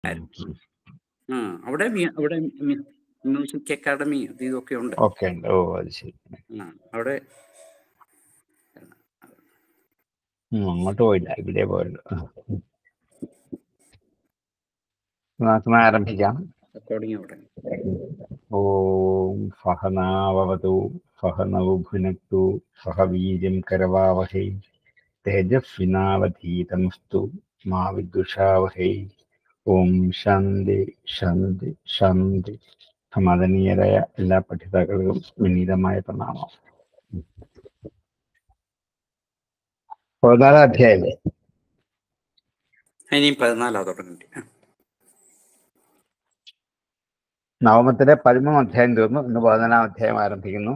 ഉം. ആ അവിടെ മ്യൂ- അവിടെ മ്യൂ- മ്യൂസിക് അക്കാഡമി അത് ഇതൊക്കെ ഉണ്ട് ഒക്കെ ഉണ്ട് ഓ അത് ശരി ആ, അവിടെ ഉം, അങ്ങോട്ട് പോയില്ല ഇവിടെ പോയുള്ളൂ നമുക്ക് ആരംഭിക്കാം റെക്കോർഡിങ് അവിടെ ഓം സഹനാവതു സഹനവു ഭുനക്തു സഹ വീര്യം കരവാവഹൈ തേജസ്വിനാവധീതമസ്തു മാ വിദുഷാവഹൈ ഓം ശാന്തി ശാന്തി ശാന്തി സമാധാനീയരായ എല്ലാ പഠിതാക്കൾക്കും വിനീതമായ പ്രണാമം പതിനാലാം അധ്യായല്ലേ ഇനിയും പതിനാലാ തുടങ്ങി നവമത്തിലെ പതിമൂന്ന് അധ്യായം തീർന്നു ഇന്ന് പതിനാലാം അധ്യായം ആരംഭിക്കുന്നു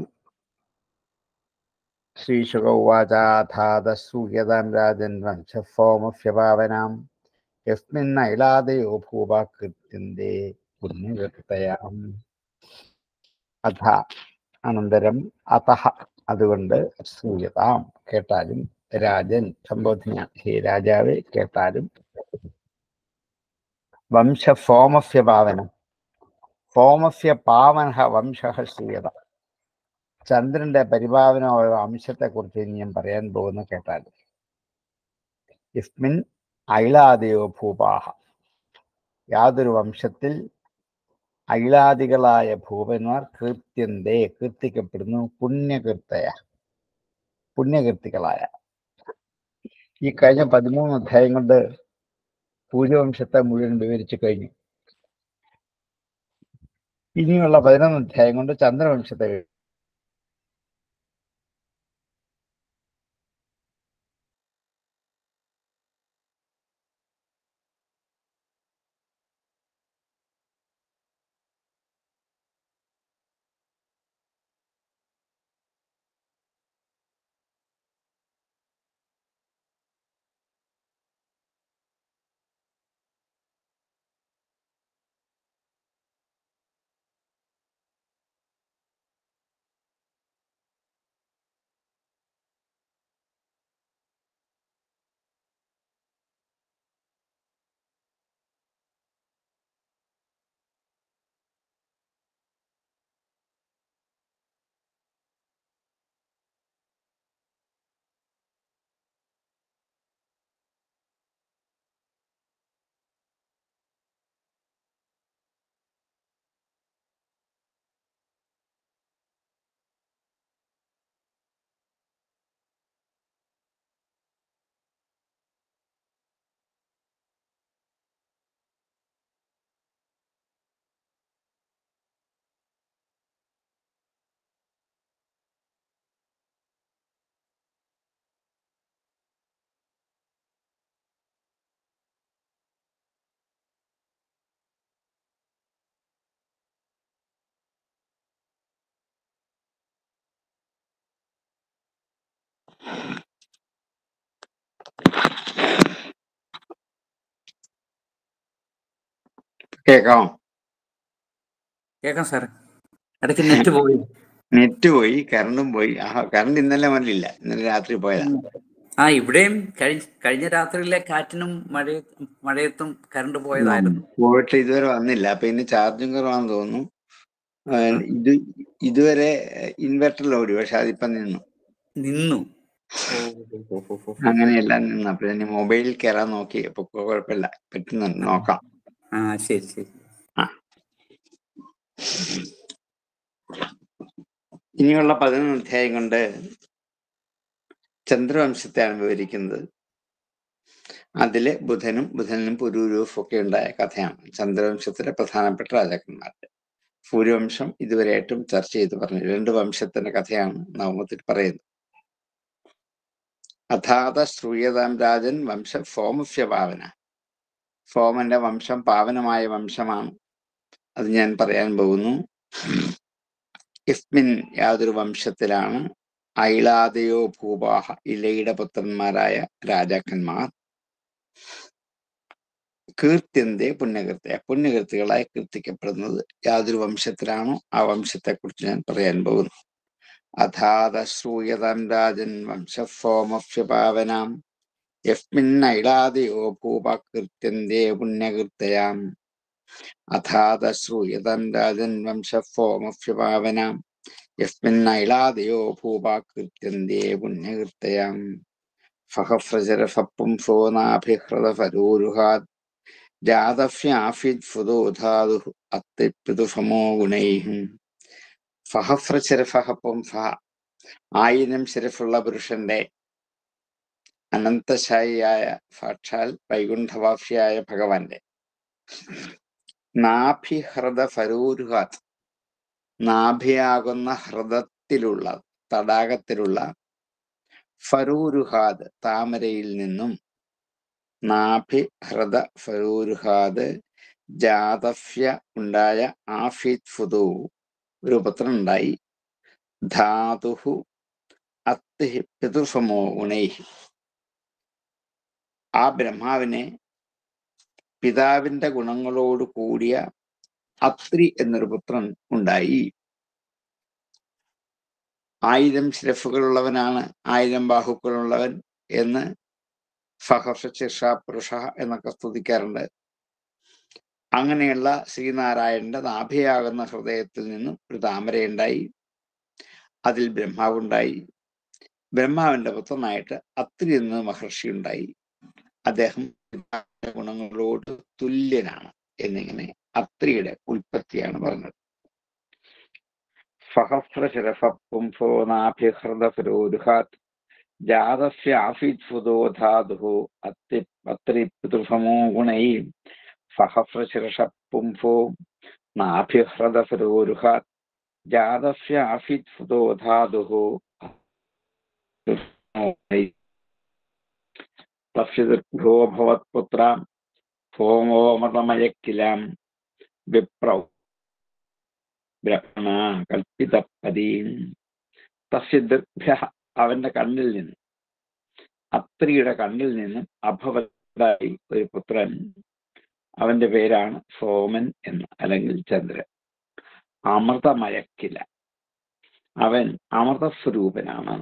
ശ്രീശുക ഉവാചാഥാതസൂയതാം രാജൻ വംശഫോമഫ്യപാവനാം യസ്മിന്നൈലാദയോ ഭൂവാകൃത്യന്തേ പുണ്യകൃതയാം അഥ അനന്തരം അതഹ അതുകൊണ്ട് സൂയതാം കേട്ടാലും രാജൻ സംബോധന ഹേ രാജാവെ കേട്ടാലും വംശഫോമഫ്യപാവനം സോമസ്യ പാവന വംശ ശ്രീയത ചന്ദ്രന്റെ പരിപാവനമായ വംശത്തെക്കുറിച്ച് ഇനി ഞാൻ പറയാൻ പോകുന്ന കേട്ടാൽ ഇസ്മിൻ ഐലാദിയോ ഭൂപാഹ യാതൊരു വംശത്തിൽ ഐലാദികളായ ഭൂപന്മാർ കീർത്യന്തേ കീർത്തിക്കപ്പെടുന്നു പുണ്യകീർത്തയ പുണ്യകീർത്തികളായ ഈ കഴിഞ്ഞ പതിമൂന്ന് അധ്യായം കൊണ്ട് പൂജവംശത്തെ മുഴുവൻ വിവരിച്ചു കഴിഞ്ഞു ഇനിയുള്ള പതിനൊന്ന് അധ്യായം കൊണ്ട് ചന്ദ്രവംശത്തെ വി- കേൾക്കാം കേൾക്കാം സാറേ ഇടയ്ക്ക് നെറ്റ് പോയി നെറ്റ് പോയി കറണ്ടും പോയി ആ കറണ്ട് ഇന്നലെ മുതലില്ല ഇന്നലെ രാത്രി പോയതാ ആ ഇവിടെയും കഴിഞ്ഞ കഴിഞ്ഞ രാത്രിയിലെ കാറ്റിനും മഴയത്തും മഴയത്തും കറണ്ട് പോയതായിരുന്നു പോയിട്ട് ഇതുവരെ വന്നില്ല അപ്പൊ ഇന്ന് ചാർജും കുറവാന്ന് തോന്നുന്നു ആ, ഇത് ഇതുവരെ ഇൻവെർട്ടറിൽ ഓടി പക്ഷെ അതിപ്പം നിന്നു നിന്നു ഓ, ഓ, ഓ, ഓ, ഓ. അങ്ങനെയെല്ലാം നിന്നു അപ്പൊ ഞാൻ മൊബൈലിൽ കയറാൻ നോക്കി അപ്പൊ കുഴപ്പമില്ല പറ്റുന്നുണ്ട് നോക്കാം ആ ശരി ശരി ഇനിയുള്ള പതിനൊന്ന് അധ്യായം കൊണ്ട് ചന്ദ്രവംശത്തെയാണ് വിവരിക്കുന്നത് അതില് ബുധനും ബുധനും പുരൂരൂഫും ഒക്കെ ഉണ്ടായ കഥയാണ് ചന്ദ്രവംശത്തിലെ പ്രധാനപ്പെട്ട രാജാക്കന്മാരുടെ സൂര്യവംശം ഇതുവരെയായിട്ടും ചർച്ച ചെയ്ത് പറഞ്ഞു രണ്ട് വംശത്തിന്റെ കഥയാണ് നവമത്തിൽ പറയുന്നത് അഥാത ശ്രൂയതാം രാജൻ വംശ ഫോമഫ്യ പാവന ഫോമന്റെ വംശം പാവനമായ വംശമാണ് അത് ഞാൻ പറയാൻ പോകുന്നു ഇസ്മിൻ യാതൊരു വംശത്തിലാണ് ഐലാദയോ ഭൂപാഹ ഇലയുടെ പുത്രന്മാരായ രാജാക്കന്മാർ കീർത്യന്തേ പുണ്യകൃത്യ പുണ്യകൃത്തികളായി കീർത്തിക്കപ്പെടുന്നത് യാതൊരു വംശത്തിലാണോ ആ വംശത്തെക്കുറിച്ച് ഞാൻ പറയാൻ പോകുന്നു അഥാത ശ്രൂയതാം രാജൻ വംശഫോമഫ്യപാവനാം യസ്മിന്നൈളാദയോ ഭൂപാകൃത്യന്തേ പുണ്യകീർത്തയാം അഥാത ശ്രൂയതൻ രാജൻ വംശഫോമഫ്യപാവനാം യസ്മിന്നൈളാദയോ ഭൂപാകൃത്യന്തേ പുണ്യകീർത്തയാം ഫഹഫ്രചരഫപ്പുംസോ നാഭിഹൃതഫരോരുഹാത് ജാതഫ്യാഫിദ്ഫുതോധാതു അത്തിപ്പിതുഷമോ ഗുണൈഃ ഫഹഫ്രചരഫഹപ്പും ഫഹ ആയിരം ശിരഫുള്ള പുരുഷന്റെ അനന്തശായിയായ സാക്ഷാൽ വൈകുണ്ഠവാസിയായ ഭഗവാന്റെ നാഭിഹൃത ഫരൂരുഹാത് നാഭിയാകുന്ന ഹൃദത്തിലുള്ള തടാകത്തിലുള്ള ഫരൂരുഹാദ് താമരയിൽ നിന്നും നാഭി ഹൃദ ഫരൂരുഹാദ് ജാതഫ്യ ഉണ്ടായ ആഫിത് ഫുദു ഒരു പുത്രൻ ഉണ്ടായി ധാതുഹു അത്തി പിതൃസമോ ഗുണൈഹി ആ ബ്രഹ്മാവിനെ പിതാവിന്റെ ഗുണങ്ങളോട് കൂടിയ അത്രി എന്നൊരു പുത്രൻ ഉണ്ടായി ആയിരം ശിരഫുകളുള്ളവനാണ് ആയിരം ബാഹുക്കളുള്ളവൻ എന്ന് ഫഹർഷ ശിർഷ പുരുഷ എന്നൊക്കെ സ്തുതിക്കാറുണ്ട് അങ്ങനെയുള്ള ശ്രീനാരായണന്റെ നാഭിയാകുന്ന ഹൃദയത്തിൽ നിന്നും ഒരു താമരയുണ്ടായി അതിൽ ബ്രഹ്മാവുണ്ടായി ബ്രഹ്മാവിന്റെ പുത്രനായിട്ട് അത്രി എന്ന മഹർഷി ഉണ്ടായി അദ്ദേഹം പിതാവിന്റെ ഗുണങ്ങളോട് തുല്യനാണ് എന്നിങ്ങനെ അത്രിയുടെ ഉൽപ്പത്തിയാണ് പറഞ്ഞത് സഹസ്രശിരഫുംസോ നാഭിഹൃതപുരോരുഹാത് ജാതസ്യാഫിത്ഫുതോ ധാതു അത്തി അത്രി പിതൃസമോ ഗുണൈ സഹസ്രശിരഷപുംസോ നാഭിഹൃതപുരോരുഹാത് ജാതസ്യാഫിത്ഫുതോ ധാതു തസ്യദീർഘോ ഭവത്പുത്ര ഭോമോമതമയക്കിലാം വിപ്രൗ ബ്രഹ്മണ കൽപ്പിതപദീം തസ്യ ദീർഘ അവന്റെ കണ്ണിൽ നിന്ന് അത്രിയുടെ കണ്ണിൽ നിന്നും അഭവതായി ഒരു പുത്രൻ അവന്റെ പേരാണ് സോമൻ എന്ന് അല്ലെങ്കിൽ ചന്ദ്രൻ അമൃതമയക്കില അവൻ അമൃതസ്വരൂപനാണ്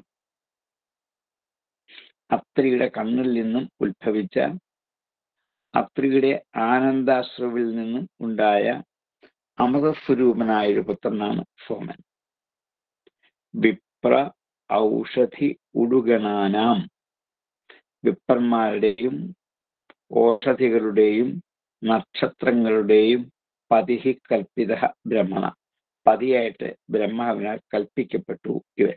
അത്രിയുടെ കണ്ണിൽ നിന്നും ഉത്ഭവിച്ച അത്രിയുടെ ആനന്ദാശ്രുവിൽ നിന്നും ഉണ്ടായ അമൃതസ്വരൂപനായ ഒരു പുത്രനാണ് സോമൻ വിപ്ര ഔഷധി ഉടുഗണാനാം വിപ്രന്മാരുടെയും ഓഷധികളുടെയും നക്ഷത്രങ്ങളുടെയും പതിഹി കൽപ്പിത ബ്രഹ്മണ പതിയായിട്ട് ബ്രഹ്മാവിനാൽ കൽപ്പിക്കപ്പെട്ടു ഇവൻ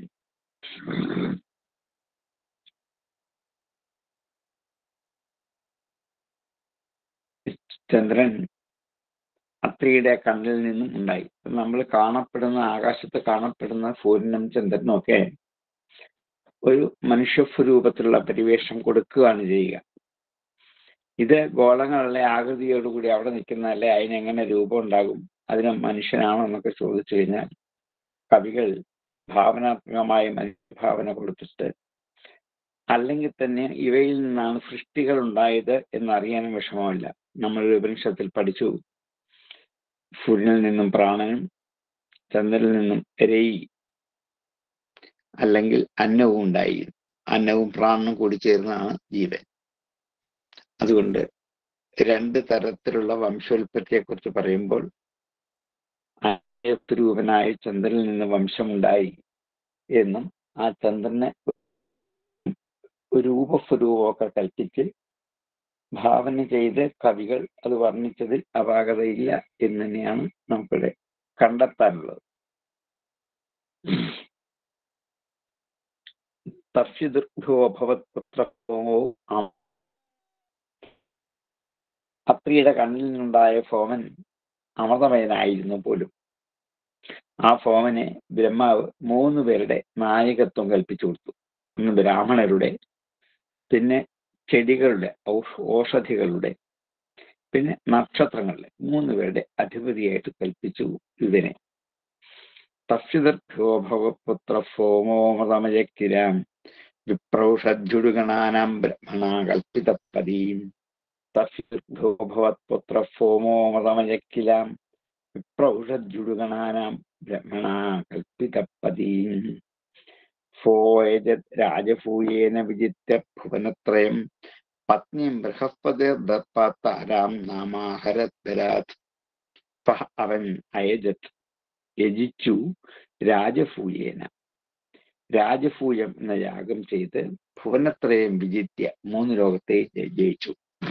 ചന്ദ്രൻ അത്രിയുടെ കണ്ണിൽ നിന്നും ഉണ്ടായി നമ്മൾ കാണപ്പെടുന്ന ആകാശത്ത് കാണപ്പെടുന്ന സൂര്യനും ചന്ദ്രനും ഒക്കെ ഒരു മനുഷ്യസ്വരൂപത്തിലുള്ള പരിവേഷം കൊടുക്കുകയാണ് ചെയ്യുക ഇത് ഗോളങ്ങളുടെ ആകൃതിയോടുകൂടി അവിടെ നിൽക്കുന്നതല്ലേ അതിനെങ്ങനെ രൂപം ഉണ്ടാകും അതിന് മനുഷ്യനാണോ എന്നൊക്കെ ചോദിച്ചു കഴിഞ്ഞാൽ കവികൾ ഭാവനാത്മകമായ മനുഷ്യഭാവന കൊടുത്തിട്ട് അല്ലെങ്കിൽ തന്നെ ഇവയിൽ നിന്നാണ് സൃഷ്ടികൾ ഉണ്ടായത് എന്നറിയാനും വിഷമമില്ല നമ്മൾ ഉപനിഷത്തിൽ പഠിച്ചു സൂര്യനിൽ നിന്നും പ്രാണനും ചന്ദ്രനിൽ നിന്നും രയി അല്ലെങ്കിൽ അന്നവും ഉണ്ടായി അന്നവും പ്രാണനും കൂടി ചേർന്നാണ് ജീവൻ അതുകൊണ്ട് രണ്ട് തരത്തിലുള്ള വംശോൽപ്പത്തിയെ കുറിച്ച് പറയുമ്പോൾ രൂപനായ ചന്ദ്രനിൽ നിന്ന് വംശമുണ്ടായി എന്നും ആ ചന്ദ്രനെ രൂപസ്വരൂപമൊക്കെ കൽപ്പിച്ച് ഭാവന ചെയ്ത് കവികൾ അത് വർണ്ണിച്ചതിൽ അപാകതയില്ല എന്ന് തന്നെയാണ് നമുക്കിവിടെ കണ്ടെത്താനുള്ളത് തസ്യദീർഘോഭവത്പുത്രോ അത്രിയുടെ കണ്ണിൽ നിന്നുണ്ടായ സോമൻ അമൃതമയനായിരുന്നു പോലും ആ സോമനെ ബ്രഹ്മാവ് മൂന്ന് പേരുടെ നായകത്വം കൽപ്പിച്ചു കൊടുത്തു ഒന്ന് ബ്രാഹ്മണരുടെ പിന്നെ ചെടികളുടെ ഔഷധികളുടെ പിന്നെ നക്ഷത്രങ്ങളുടെ മൂന്ന് പേരുടെ അധിപതിയായിട്ട് കൽപ്പിച്ചു ഇതിനെ തസ്യദർഭവപുത്ര സോമോമതമയക്കിരാം വിപ്രൗഷധ്യുടുഗണാനാം ബ്രഹ്മണ കൽപ്പിതപദീം തസ്യദർഭവപുത്ര സോമോമതമയക്കിലാം വിപ്രൗഷധ്യുടുഗണാനാം ബ്രഹ്മണ കൽപ്പിതപദീം സോയജത് രാജഭൂയേന വിജിത്യ ഭുവനത്രയം പത്നിയും ബൃഹസ്പതി ദത്താരാം നാമാഹരത് അവൻ അയജത് യജിച്ചു രാജഫൂയേന രാജഫൂയം എന്ന യാഗം ചെയ്ത് ഭുവനത്രയം വിജിത്യ മൂന്ന് ലോകത്തെ ജയിച്ചു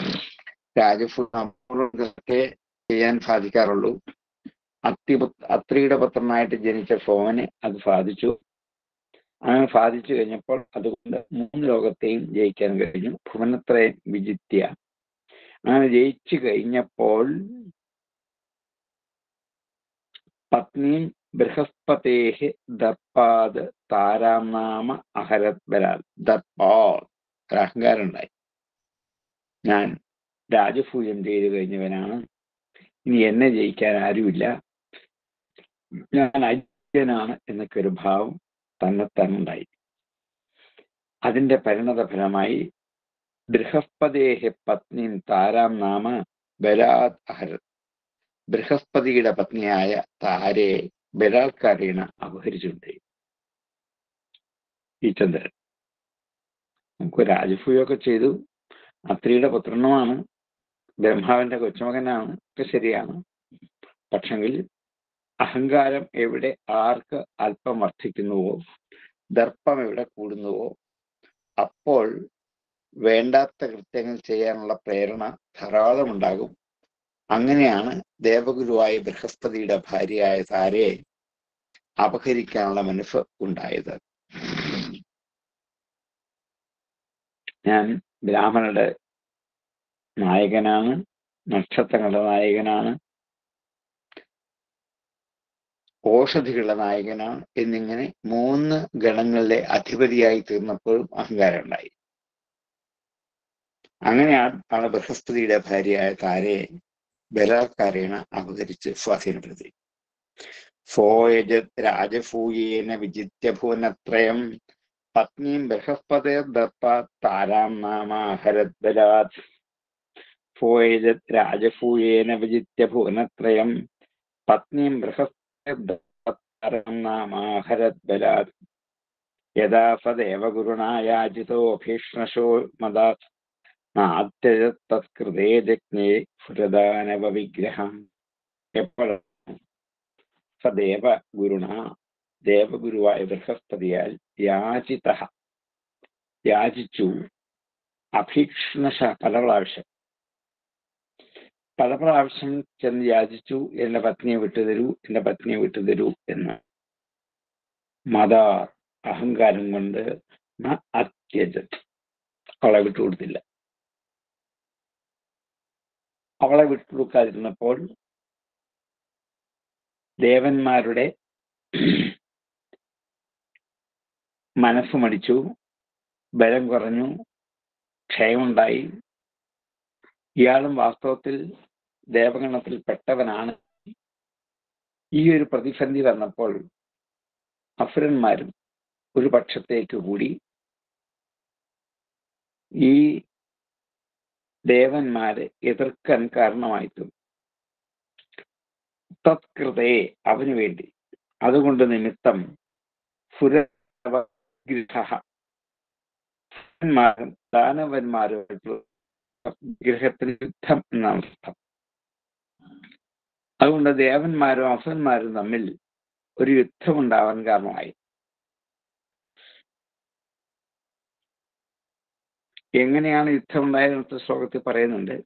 രാജഫൂയൊക്കെ ചെയ്യാൻ സാധിക്കാറുള്ളൂ അത്തി അത്രിയുടെ പുത്രനായിട്ട് ജനിച്ച ഫോമന് അത് സാധിച്ചു അങ്ങനെ സാധിച്ചു കഴിഞ്ഞപ്പോൾ അതുകൊണ്ട് മൂന്ന് ലോകത്തെയും ജയിക്കാൻ കഴിഞ്ഞു ഭുവനത്രയം വിജിത്യ അങ്ങനെ ജയിച്ചു കഴിഞ്ഞപ്പോൾ പത്നിയും ബൃഹസ്പതേഹ് ദർപ്പാത് താരാം നാമ അഹരത് വരാൽ ദർപ്പാത് അഹങ്കാരം ഉണ്ടായി ഞാൻ രാജഭൂയം ചെയ്തു കഴിഞ്ഞവനാണ് ഇനി എന്നെ ജയിക്കാൻ ആരുമില്ല ഞാൻ അജ്ഞനാണ് എന്നൊക്കെ ഒരു ഭാവം തന്നെത്താനുണ്ടായി അതിന്റെ പരിണത ഫലമായി ബൃഹസ്പതേഹ പത്നിയും താരാം നാമ ബലാത് അഹരത് ബൃഹസ്പതിയുടെ പത്നിയായ താരയെ ബലാത്കാരേണ അപഹരിച്ചിട്ടുണ്ട് ഈ ചന്ദ്രൻ നമുക്ക് രാജഭൂയൊക്കെ ചെയ്തു അത്രിയുടെ പുത്രനുമാണ് ബ്രഹ്മാവിന്റെ കൊച്ചുമകനാണ് ഒക്കെ ശരിയാണ് പക്ഷെങ്കിൽ അഹങ്കാരം എവിടെ ആർക്ക് അല്പം വർദ്ധിക്കുന്നുവോ ദർപ്പം എവിടെ കൂടുന്നുവോ അപ്പോൾ വേണ്ടാത്ത കൃത്യങ്ങൾ ചെയ്യാനുള്ള പ്രേരണ ധാരാളം ഉണ്ടാകും അങ്ങനെയാണ് ദേവഗുരുവായ ബൃഹസ്പതിയുടെ ഭാര്യയായ താരയെ അപഹരിക്കാനുള്ള മനസ്സ് ഉണ്ടായത് ഞാൻ ബ്രാഹ്മണരുടെ നായകനാണ് നക്ഷത്രങ്ങളുടെ നായകനാണ് ഓഷധികളുടെ നായകനാണ് എന്നിങ്ങനെ മൂന്ന് ഗണങ്ങളുടെ അധിപതിയായി തീർന്നപ്പോഴും അഹങ്കാരം ഉണ്ടായി അങ്ങനെയാണ് ആണ് ബൃഹസ്പതിയുടെ ഭാര്യയായ താരയെ ബലാത്കാരേണ അപഹരിച്ച് സ്വാധീനപ്പെടുത്തി ഫോയജത് രാജഫൂയേന വിജിത്യ ഭുവനത്രയം പത്നിയും ബൃഹസ്പതി ദത്ത താരാം നാമാഹരത് ബലാത് ഫോയജത് രാജഫൂയേന വിജിത്യ ഭുവനത്രയം പത്നിയും ബൃഹസ്പതി താരാം നാമാഹരത് ബലാത് യഥാ സദേവഗുരുണാ യാചിതോ ഭീഷ്ണശോ മദാത് നാത്യജത് തത്കൃതേ ജജ്ഞേ സുരദാനവ വിഗ്രഹം എപ്പോഴാണ് സദേവ ഗുരുണ ദേവഗുരുവായ ബൃഹസ്പതിയാൽ യാചിത യാചിച്ചു അഭീക്ഷണശ പല പ്രാവശ്യം പല പ്രാവശ്യം ചെന്ന് യാചിച്ചു എന്റെ പത്നിയെ വിട്ടുതരൂ എന്റെ പത്നിയെ വിട്ടുതരൂ എന്ന് മത അഹങ്കാരം കൊണ്ട് അത്യജത് അവളെ വിട്ടുകൊടുത്തില്ല അവളെ വിട്ടുകൊടുക്കാതിരുന്നപ്പോൾ ദേവന്മാരുടെ മനസ്സ് മടിച്ചു ബലം കുറഞ്ഞു ക്ഷയമുണ്ടായി ഇയാളും വാസ്തവത്തിൽ ദേവഗണത്തിൽ പെട്ടവനാണ് ഈ ഒരു പ്രതിസന്ധി വന്നപ്പോൾ അസുരന്മാരും ഒരു പക്ഷത്തേക്ക് കൂടി ഈ ദേവന്മാരെ എതിർക്കാൻ കാരണമായിട്ടും തത്കൃതേ അവന് വേണ്ടി അതുകൊണ്ട് നിമിത്തം സുരവഗ്രഹ ദാനവന്മാരുമായിട്ടുള്ള ഗ്രഹത്തിന് യുദ്ധം എന്നാണ് അർത്ഥം അതുകൊണ്ട് ദേവന്മാരും അസുരന്മാരും തമ്മിൽ ഒരു യുദ്ധം ഉണ്ടാവാൻ കാരണമായി എങ്ങനെയാണ് യുദ്ധം ഉണ്ടായതെന്ന് ശ്ലോകത്തിൽ പറയുന്നുണ്ട്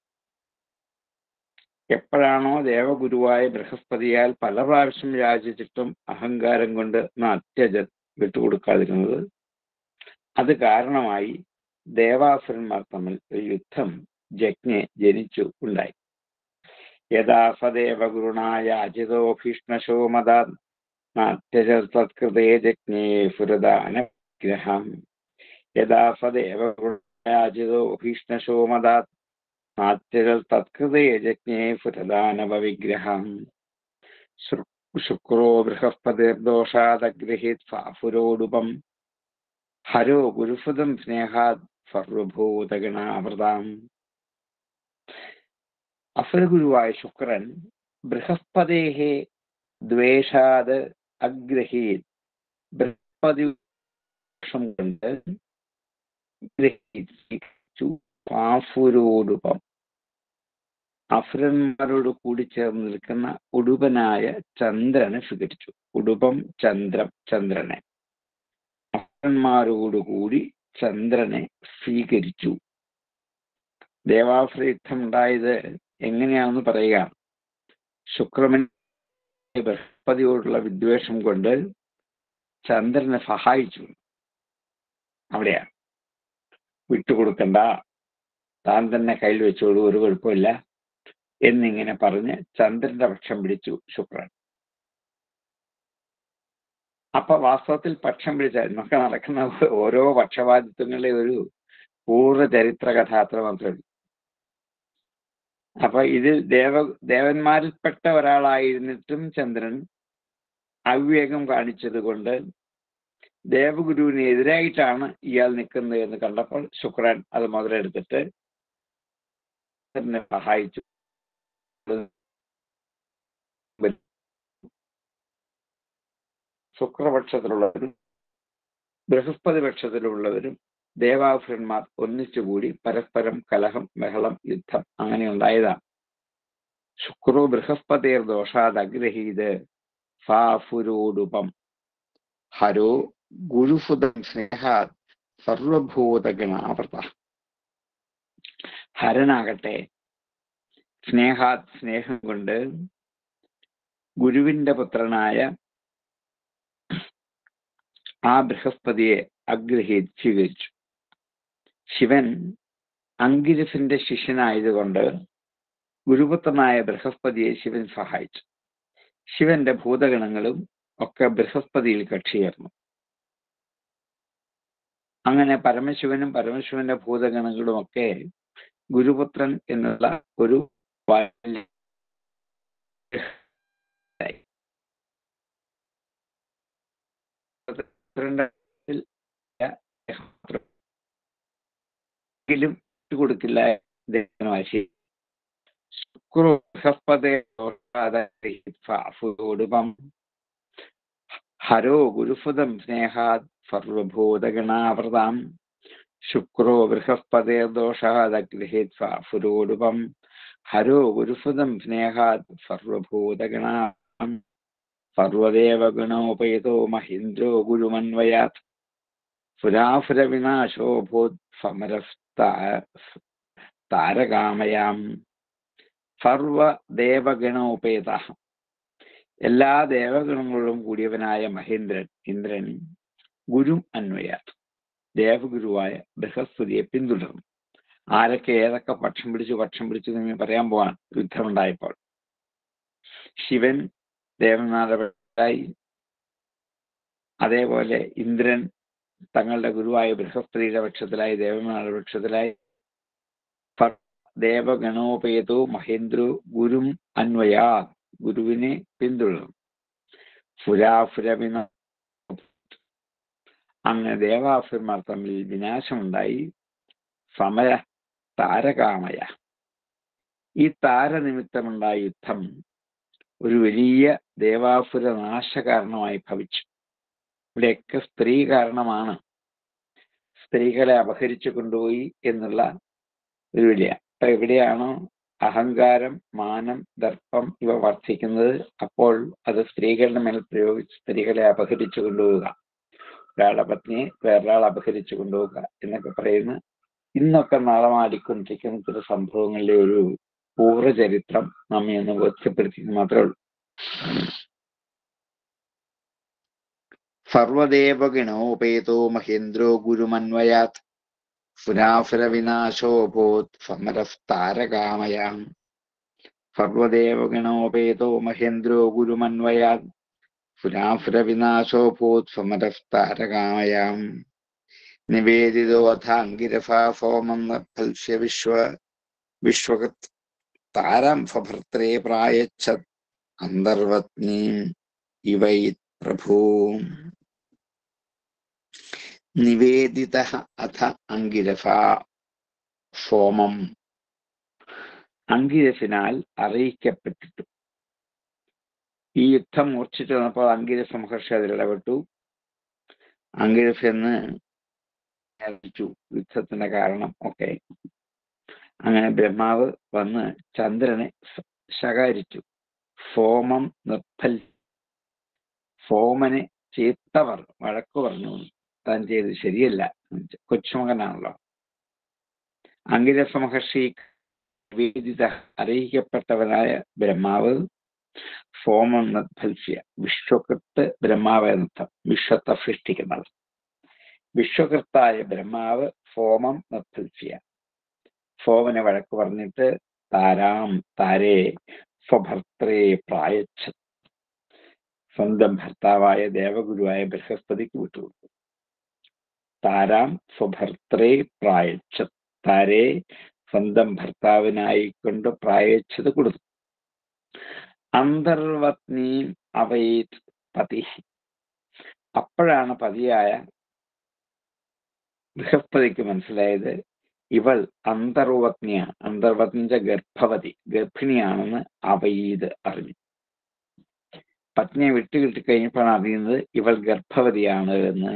എപ്പോഴാണോ ദേവഗുരുവായ ബൃഹസ്പതിയാൽ പല പ്രാവശ്യം യാചിച്ചിട്ടും അഹങ്കാരം കൊണ്ട് അത്യജ വിട്ടുകൊടുക്കാതിരുന്നത് അത് കാരണമായി ദേവാസുരന്മാർ തമ്മിൽ ഒരു യുദ്ധം ജജ്ഞെ ജനിച്ചു ഉണ്ടായി യഥാ സദേവഗുരുണായ അജിതോ ഭീഷ്ണശോ മതാ നാത്യജത്കൃതേ ജജ്ഞേ സുരദാനഗ്രഹം യഥാ സദേവഗുരുണായാജിതോ ഭീഷ്ണശോ മതാ നാത്യജത്കൃതേ ജജ്ഞേ സുരദാനവ വിഗ്രഹം ശുക്രോ ബൃഹസ്പതിർദോഷാദഗ്രഹീത് സാഫുരോടുപം ഹരോ ഗുരുസുതം സ്നേഹാത് സർവഭൂതഗണാവൃതാം അസുരഗുരുവായ ശുക്രൻ ബൃഹസ്പതേഹേ ദ്വേഷാത് അഗ്രഹീത് ബൃഹസ്പതി കൊണ്ട് ഗ്രഹിച്ചു പാഫുരോടുപം അസുരന്മാരോട് കൂടി ചേർന്ന് നിൽക്കുന്ന ഉടുപനായ ചന്ദ്രനെ സ്വീകരിച്ചു ഉടുപം ചന്ദ്രം ചന്ദ്രനെ അസുരന്മാരോടുകൂടി ചന്ദ്രനെ സ്വീകരിച്ചു ദേവാസുര യുദ്ധം ഉണ്ടായത് എങ്ങനെയാണെന്ന് പറയുക ശുക്രമൻ ബൃഹസ്പതിയോടുള്ള വിദ്വേഷം കൊണ്ട് ചന്ദ്രനെ സഹായിച്ചു അവിടെയാ വിട്ടുകൊടുക്കണ്ട താൻ തന്നെ കയ്യിൽ വെച്ചോളൂ ഒരു കുഴപ്പമില്ല എന്നിങ്ങനെ പറഞ്ഞ് ചന്ദ്രന്റെ പക്ഷം പിടിച്ചു ശുക്രൻ അപ്പൊ വാസ്തവത്തിൽ പക്ഷം പിടിച്ച നമുക്ക് നടക്കുന്ന ഓരോ പക്ഷപാതിത്വങ്ങളുടെ ഒരു പൂർവ്വ ചരിത്ര കഥ അത്ര മാത്രമേ ഉള്ളൂ അപ്പൊ ഇതിൽ ദേവ ദേവന്മാരിൽപ്പെട്ട ഒരാളായിരുന്നിട്ടും ചന്ദ്രൻ അവിവേകം കാണിച്ചത് കൊണ്ട് ദേവഗുരുവിന് എതിരായിട്ടാണ് ഇയാൾ നിൽക്കുന്നത് എന്ന് കണ്ടപ്പോൾ ശുക്രൻ അത് മുതലെടുത്തിട്ട് ചന്ദ്രനെ സഹായിച്ചു ശുക്രപക്ഷത്തിലുള്ളവരും ബൃഹസ്പതി പക്ഷത്തിലുള്ളവരും ദേവാസുരന്മാർ ഒന്നിച്ചുകൂടി പരസ്പരം കലഹം ബഹളം യുദ്ധം അങ്ങനെ ഉണ്ടായതാണ് ശുക്രോ ബൃഹസ്പതിർ ദോഷാത് അഗ്രഹീത് ഫാഫുരോടുപം ഹരോ ഗുരുഫുതം സ്നേഹാത് സർവഭൂതഗണാവൃത ഹരനാകട്ടെ സ്നേഹാത് സ്നേഹം കൊണ്ട് ഗുരുവിന്റെ പുത്രനായ ആ ബൃഹസ്പതിയെ അഗ്രഹീത് സ്വീകരിച്ചു ശിവൻ അങ്കിരസിന്റെ ശിഷ്യനായതുകൊണ്ട് ഗുരുപുത്രനായ ബൃഹസ്പതിയെ ശിവൻ സഹായിച്ചു ശിവന്റെ ഭൂതഗണങ്ങളും ഒക്കെ ബൃഹസ്പതിയിൽ കക്ഷിയേർന്നു അങ്ങനെ പരമശിവനും പരമശിവന്റെ ഭൂതഗണങ്ങളും ഒക്കെ ഗുരുപുത്രൻ എന്നുള്ള ഒരു ും കൊടുക്കില്ല വാശി ശുക്രോ ബൃഹസ്പതിയോടുപം ഹരോ ഗുരുഫുതം സ്നേഹാത് സർവഭൂതഗണാവൃതാം ശുക്രോ ബൃഹസ്പതേ ദോഷാദഗ്രഹീത് ഫുരോടുപം ഹരോ ഗുരുഫുതം സ്നേഹാത് സർവഭൂതഗണാം സർവദേവഗണോപേതോ മഹീന്ദ്രോ ഗുരുമന്വയാത് പുരാഫുരവിനാശോഭൂത് സമരസ്താരകാമയാം സർവദേവഗണോപേത എല്ലാ ദേവഗണങ്ങളും കൂടിയവനായ മഹേന്ദ്രൻ ഇന്ദ്രൻ ഗുരു അന്വയാത് ദേവഗുരുവായ ബൃഹസ്പതിയെ പിന്തുടർന്നു ആരൊക്കെ ഏതൊക്കെ പക്ഷം പിടിച്ചു പക്ഷം പിടിച്ചു എന്ന് പറയാൻ പോവാൻ യുദ്ധമുണ്ടായപ്പോൾ ശിവൻ ദേവനാഥനായി അതേപോലെ ഇന്ദ്രൻ തങ്ങളുടെ ഗുരുവായ ബൃഹസ്പതിയുടെ പക്ഷത്തിലായി ദേവനാഥ പക്ഷത്തിലായി ദേവഗണോപേതോ മഹേന്ദ്രു ഗുരും അന്വയാ ഗുരുവിനെ പിന്തുടർന്നു ഫുരാഫുരവിന അങ്ങനെ ദേവാസുരന്മാർ തമ്മിൽ വിനാശമുണ്ടായി സമര താരകാമയ ഈ താരനിമിത്തമുണ്ടായ യുദ്ധം ഒരു വലിയ ദേവാസുര നാശകാരണമായി ഭവിച്ചു ഇവിടെയൊക്കെ സ്ത്രീ കാരണമാണ് സ്ത്രീകളെ അപഹരിച്ചു കൊണ്ടുപോയി എന്നുള്ള ഒരു വലിയ അപ്പൊ എവിടെയാണോ അഹങ്കാരം മാനം ദർപ്പം ഇവ വർദ്ധിക്കുന്നത് അപ്പോൾ അത് സ്ത്രീകളുടെ മേൽ പ്രയോഗിച്ച് സ്ത്രീകളെ അപഹരിച്ചു കൊണ്ടുപോവുക ഒരാളുടെ പത്നിയെ വേറൊരാൾ അപഹരിച്ചു കൊണ്ടുപോവുക എന്നൊക്കെ പറയുന്ന ഇന്നൊക്കെ നടമാടിക്കൊണ്ടിരിക്കുന്ന ചില സംഭവങ്ങളിലെ ഒരു പൂർവ്വചരിത്രം നമ്മെ ഒന്ന് ബോധ്യപ്പെടുത്തിയെന്ന് മാത്രമേ ഉള്ളൂ സർവദേവഗണോപേതോ മഹേന്ദ്രോ ഗുരുമന്വയാത് പുരാസുരവിനാശോഭൂത് സമരസ്താരകാമയാം സർവദേവഗണോപേതോ മഹേന്ദ്രോ ഗുരുമന്വയാത് പുരാസുരവിനാശോഭൂത് സമരസ്താരകാമയാം നിവേദിതോ അഥാങ്കിരഫാ സോമം ഫൽസ്യ വിശ്വ വിശ്വകത് താരം ഫഭർത്രേ പ്രായച്ഛത് അന്തർവത്നീം ഇവൈ പ്രഭൂ നിവേദിത അഥ അങ്കിരഫ സോമം അങ്കിരസിനാൽ അറിയിക്കപ്പെട്ടിട്ടു ഈ യുദ്ധം മൂർച്ഛിച്ചു വന്നപ്പോൾ അങ്കിരസ മഹർഷി അതിൽ ഇടപെട്ടു അങ്കിരസ് എന്ന് അറിയിച്ചു യുദ്ധത്തിന്റെ കാരണം ഒക്കെ അങ്ങനെ ബ്രഹ്മാവ് വന്ന് ചന്ദ്രനെ സ- ശകാരിച്ചു ഫോമം നിർഫൽ ഫോമനെ ചീത്ത പറഞ്ഞു വഴക്ക് പറഞ്ഞു താൻ ചെയ്തത് ശരിയല്ല കൊച്ചുമകനാണല്ലോ അങ്കിരസ മഹർഷി വേദിത അറിയിക്കപ്പെട്ടവനായ ബ്രഹ്മാവ് ഫോമം നിർഭൽസ്യ വിശ്വകൃത്ത് ബ്രഹ്മാവ് എന്നർത്ഥം വിശ്വത്തെ സൃഷ്ടിക്കുന്നത് വിശ്വകൃത്തായ ബ്രഹ്മാവ് ഫോമം നിർഭൽസ്യ ഫോമനെ വഴക്ക് പറഞ്ഞിട്ട് താരാം താരേ സ്വഭർത്രേ പ്രായച്ഛ സ്വന്തം ഭർത്താവായ ദേവഗുരുവായ ബൃഹസ്പതിക്ക് വിട്ടുകൊടുത്തു താരാം സ്വഭർത്രേ പ്രായച്ഛ താരെ സ്വന്തം ഭർത്താവിനായി കൊണ്ട് പ്രായച്ഛത് കൊടുത്തു അന്തർവത്നീം അവൈത് പതി അപ്പോഴാണ് പതിയായ ബൃഹസ്പതിക്ക് മനസ്സിലായത് ഇവൾ അന്തർവത്നിയാണ് അന്തർവത്നിച്ച ഗർഭവതി ഗർഭിണിയാണെന്ന് അവൈത് അറിഞ്ഞു പത്നിയെ വിട്ടുകിട്ടി കഴിഞ്ഞപ്പോഴാണ് അറിയുന്നത് ഇവൾ ഗർഭവതിയാണ് എന്ന്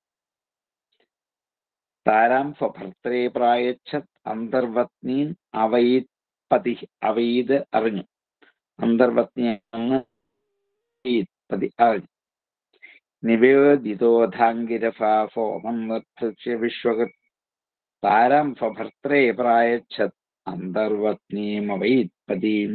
താരാം സ്വഭർത്രേ പ്രായച്ഛ അന്തർവത്നീൻ അവൈത് പതി അവൈത് അറിഞ്ഞു അന്തർവത്നിയാണെന്ന് പതി അറിഞ്ഞു നിവേദിതോധാങ്കിരഫാസോമം നിർഭക്ഷ്യ വിശ്വകൃത് താരാം സ്വഭർത്രേ പ്രായച്ഛത് അന്തർവത്നീമവൈത് പതിം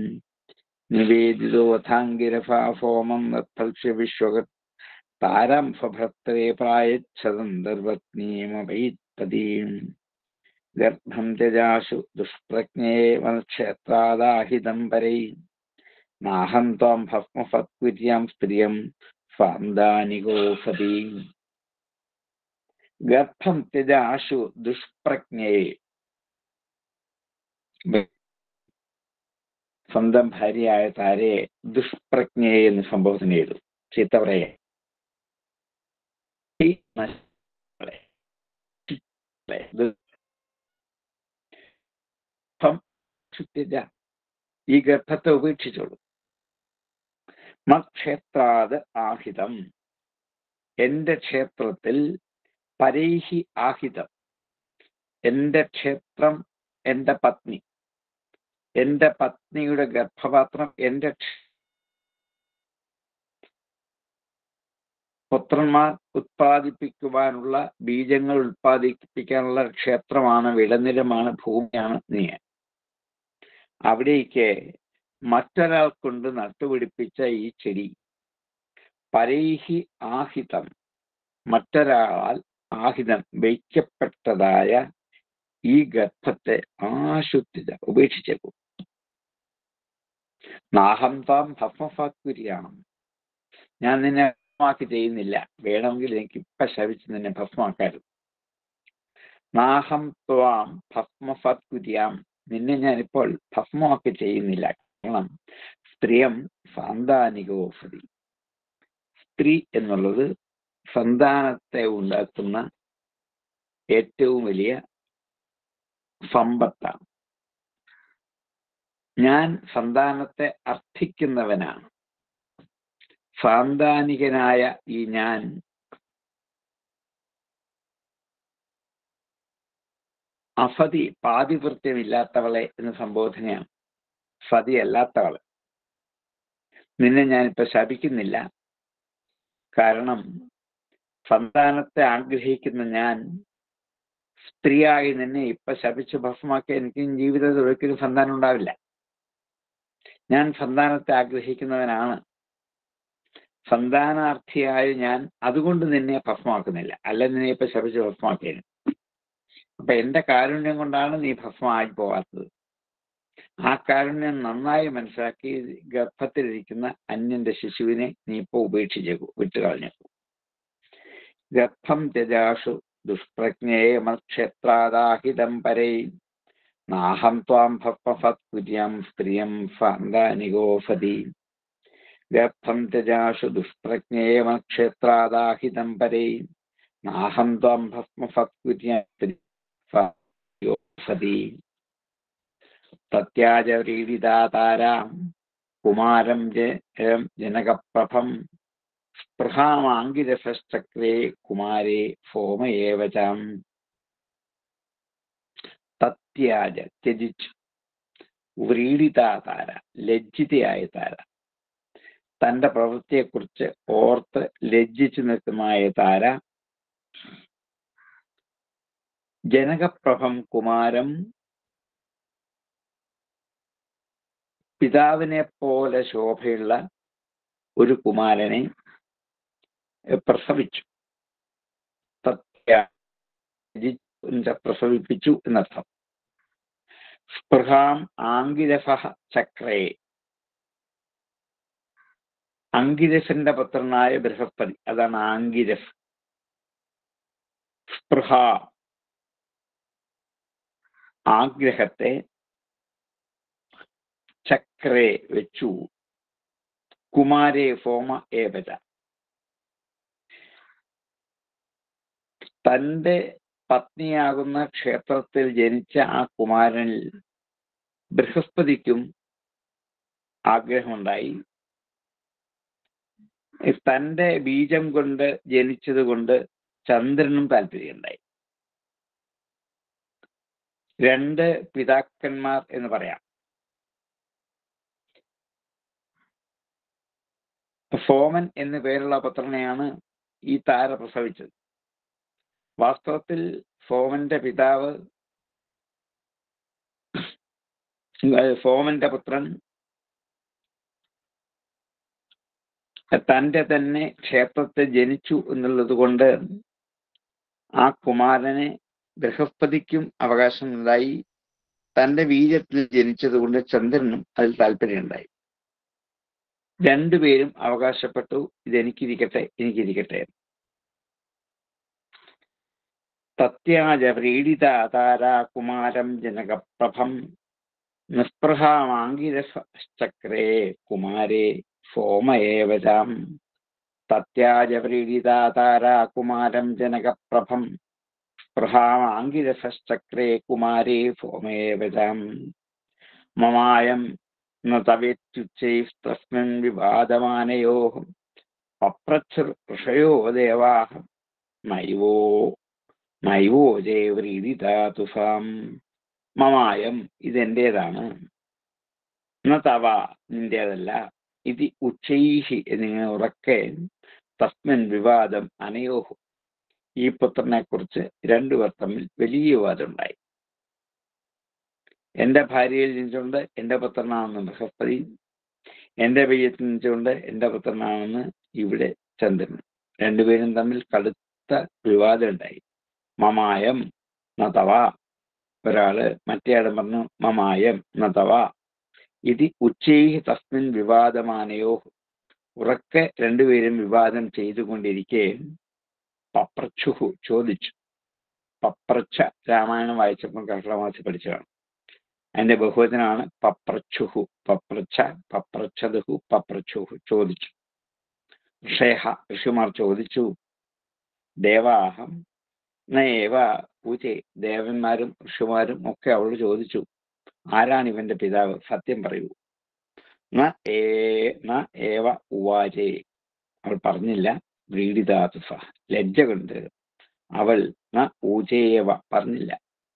നിവേദിതോധാങ്കിരഫാസോമം നിർഭക്ഷ്യ വിശ്വകൃത് താരാം സ്വഭർത്രേ പ്രായച്ഛതന്തർവത്നീമവൈത് പതിം ഗർഭം ത്യജാശു ദുഷ്പ്രജ്ഞേ വനക്ഷേത്രാദാഹിതം പരൈ നാഹം ത്വാം ഭസ്മഫത്കുര്യാം സ്ത്രിയം സ്വാന്താനികോസതി ഗർഭം ത്യജാശു ദുഷ്പ്രജ്ഞയെ സ്വന്തം ഭാര്യയായ താരയെ ദുഷ്പ്രജ്ഞയെ എന്ന് സംബോധന ചെയ്തു ചീത്ത പറയെ ഈ നശിപ്പളെ. ഗർഭം ത്യജ. ഈ ഗർഭത്തെ ഉപേക്ഷിച്ചോളൂ മക്ഷേത്രാത് ആഹിതം എന്റെ ക്ഷേത്രത്തിൽ പരൈഹി ആഹിതം എന്റെ ക്ഷേത്രം എന്റെ പത്നി എന്റെ പത്നിയുടെ ഗർഭപാത്രം എന്റെ ക്ഷ- പുത്രന്മാർ ഉത്പാദിപ്പിക്കുവാനുള്ള ബീജങ്ങൾ ഉത്പാദിപ്പിക്കാനുള്ള ക്ഷേത്രമാണ് വിളനിലമാണ് ഭൂമിയാണ് നീ അവിടേക്ക് മറ്റൊരാൾ കൊണ്ട് നട്ടുപിടിപ്പിച്ച ഈ ചെടി പരൈഹി ആഹിതം മറ്റൊരാളാൽ ആഹിതം വയ്ക്കപ്പെട്ടതായ ഈ ഗർഭത്തെ ആശുദ്ധിത ഉപേക്ഷിച്ചേക്കും നാഹം താം ഭസ്മഫാക്കുരിയാണ് ഞാൻ നിന്നെ ഭസ്മാക്കി ചെയ്യുന്നില്ല വേണമെങ്കിൽ എനിക്ക് ഇപ്പൊ ശവിച്ച് നിന്നെ ഭസ്മാക്കായിരുന്നു നാഹം ത്വാം ഭസ്മഫത്കുര്യാം നിന്നെ ഞാനിപ്പോൾ ഭസ്മമാക്കി ചെയ്യുന്നില്ല കാരണം സ്ത്രീയം സാന്താനികോസതി സ്ത്രീ എന്നുള്ളത് സന്താനത്തെ ഉണ്ടാക്കുന്ന ഏറ്റവും വലിയ സമ്പത്താണ് ഞാൻ സന്താനത്തെ അർത്ഥിക്കുന്നവനാണ് സാന്താനികനായ ഈ ഞാൻ അസതി പാതിവൃത്യമില്ലാത്തവളെ എന്ന സംബോധനയാണ് സതി അല്ലാത്തവളെ നിന്നെ ഞാനിപ്പോ ശപിക്കുന്നില്ല കാരണം സന്താനത്തെ ആഗ്രഹിക്കുന്ന ഞാൻ സ്ത്രീയായി നിന്നെ ഇപ്പൊ ശപിച്ച് ഭസ്മാക്കി എനിക്ക് ജീവിതത്തിൽ ഒരിക്കലും സന്താനം ഉണ്ടാവില്ല ഞാൻ സന്താനത്തെ ആഗ്രഹിക്കുന്നവനാണ് സന്താനാർത്ഥിയായ ഞാൻ അതുകൊണ്ട് നിന്നെ ഭസ്മാക്കുന്നില്ല അല്ല നിന്നെ ഇപ്പൊ ശപിച്ച് ഭസ്മാക്കിയത് അപ്പൊ എന്റെ കാരുണ്യം കൊണ്ടാണ് നീ ഭസ്മമായി പോവാത്തത് ആ കാരുണ്യം നന്നായി മനസ്സിലാക്കി ഗർഭത്തിലിരിക്കുന്ന അന്യന്റെ ശിശുവിനെ നീ ഇപ്പൊ ഉപേക്ഷിച്ചേക്കൂ വിട്ടുകളഞ്ഞേക്കൂ ഗർഭം ത്യജാഷു ദുഷ്പ്രജ്ഞയെ മത്ക്ഷേത്രാദാഹിതം പരൈ നാഹം ത്വാം ഭസ്മഫത്കുര്യാം സ്ത്രിയം സാന്താനികോസതി ഗർഭം ത്യജാഷു ദുഷ്പ്രജ്ഞയെ മത്ക്ഷേത്രാദാഹിതം പരൈ നാഹം ത്വാം ഭസ്മഫത്കുര്യാം സ്ത്രിയം സാന്താനികോസതി പ്രത്യാജരീഡിതാതാരാം കുമാരം ജ- ജനകപ്രഭം സ്പൃഹാമാങ്കിരസശ്ചക്രേ കുമാരേ സോമയേവചാം പരിത്യാജ ത്യജിച്ചു വ്രീഡിതാ താര ലജ്ജിതയായ താര തന്റെ പ്രവൃത്തിയെക്കുറിച്ച് ഓർത്ത് ലജ്ജിച്ചു നിൽക്കുന്നതായ താര ജനകപ്രഭം കുമാരം പിതാവിനെ പോലെ ശോഭയുള്ള ഒരു കുമാരനെ പ്രസവിച്ചു പ്രസവിപ്പിച്ചു എന്നർത്ഥം സ്പൃഹാം ആംഗിരഫ ചക്രേ അങ്കിരഫിന്റെ പുത്രനായ ബൃഹസ്പതി അതാണ് ആംഗിരഫ് സ്പൃഹ ആഗ്രഹത്തെ ചക്രേ വെച്ചു കുമാരേ ഫോമ ഏവച തന്റെ പത്നിയാകുന്ന ക്ഷേത്രത്തിൽ ജനിച്ച ആ കുമാരനിൽ ബൃഹസ്പതിക്കും ആഗ്രഹമുണ്ടായി തന്റെ ബീജം കൊണ്ട് ജനിച്ചത് കൊണ്ട് ചന്ദ്രനും താല്പര്യമുണ്ടായി രണ്ട് പിതാക്കന്മാർ എന്ന് പറയാം സോമൻ എന്നു പേരുള്ള പുത്രനെയാണ് ഈ താര പ്രസവിച്ചത് വാസ്തവത്തിൽ സോമന്റെ പിതാവ് സോമന്റെ പുത്രൻ തന്റെ തന്നെ ക്ഷേത്രത്തിൽ ജനിച്ചു എന്നുള്ളത് കൊണ്ട് ആ കുമാരനെ ബൃഹസ്പതിക്കും അവകാശമുണ്ടായി തന്റെ വീര്യത്തിൽ ജനിച്ചത് കൊണ്ട് ചന്ദ്രനും അതിൽ താല്പര്യമുണ്ടായി രണ്ടുപേരും അവകാശപ്പെട്ടു ഇതെനിക്കിരിക്കട്ടെ എനിക്കിരിക്കട്ടെ തത്യാജ വ്രീഡിത താരാ കുമാരം ജനകപ്രഭം നിസ്പൃഹാമാങ്കിരചക്രേ കുമാരേ സോമയേവചാം തത്യാജ വ്രീഡിത താരാ കുമാരം ജനകപ്രഭം സ്പൃഹാമാങ്കിരചക്രേ കുമാരേ സോമയേവചാം മമായം ന തവേത്യുച്ചൈസ്തസ്മിൻ വിവാദമാനയോ പപ്രച്ഛുർ ഋഷയോ ദേവാഹ നൈവോ നൈവോ ജയവ്രീതിതാതുസാം മമായം ഇതെന്റേതാണ് ന തവ നിന്റേതല്ല ഇത് ഉച്ചൈഹി എന്നിങ്ങനെ ഉറക്കെ തസ്മിൻ വിവാദം അനയോഹു ഈ പുത്രനെ കുറിച്ച് രണ്ടുപേർ തമ്മിൽ വലിയ വിവാദം ഉണ്ടായി എന്റെ ഭാര്യയിൽ ജനിച്ചുകൊണ്ട് എന്റെ പുത്രനാണെന്ന് ബൃഹസ്പതി എന്റെ ബീജത്തിൽ ജനിച്ചുകൊണ്ട് എന്റെ പുത്രനാണെന്ന് ഇവിടെ ചന്ദ്രൻ രണ്ടുപേരും തമ്മിൽ കടുത്ത വിവാദം ഉണ്ടായി മമായം നതവ ഒരാള് മറ്റേയാളും പറഞ്ഞു മമായം നതവ ഇത് ഉച്ചൈഹി തസ്മിൻ വിവാദമാനയോ ഉറക്കെ രണ്ടുപേരും വിവാദം ചെയ്തുകൊണ്ടിരിക്കെ പപ്രച്ഛുഹു ചോദിച്ചു പപ്രച്ഛ രാമായണം വായിച്ചപ്പോൾ കർഷമാസി പഠിച്ചതാണ് അതിന്റെ ബഹുവചനാണ് പപ്രച്ഛുഹു പപ്രച്ഛ പപ്രച്ഛതുഹു പപ്രച്ഛുഹു ചോദിച്ചു ഋഷേഹ ഋഷിമാർ ചോദിച്ചു ദേവാഹം നേവ പൂജെ ദേവന്മാരും ഋഷിമാരും ഒക്കെ അവളോട് ചോദിച്ചു ആരാണ് ഇവന്റെ പിതാവ് സത്യം പറയൂ ന ഏ ന ഏവ ഉവാചേ അവൾ പറഞ്ഞില്ല വ്രീഡിതാതുസ ലജ്ജ കൊണ്ട് അവൾ ന ഊചേവ പറഞ്ഞില്ല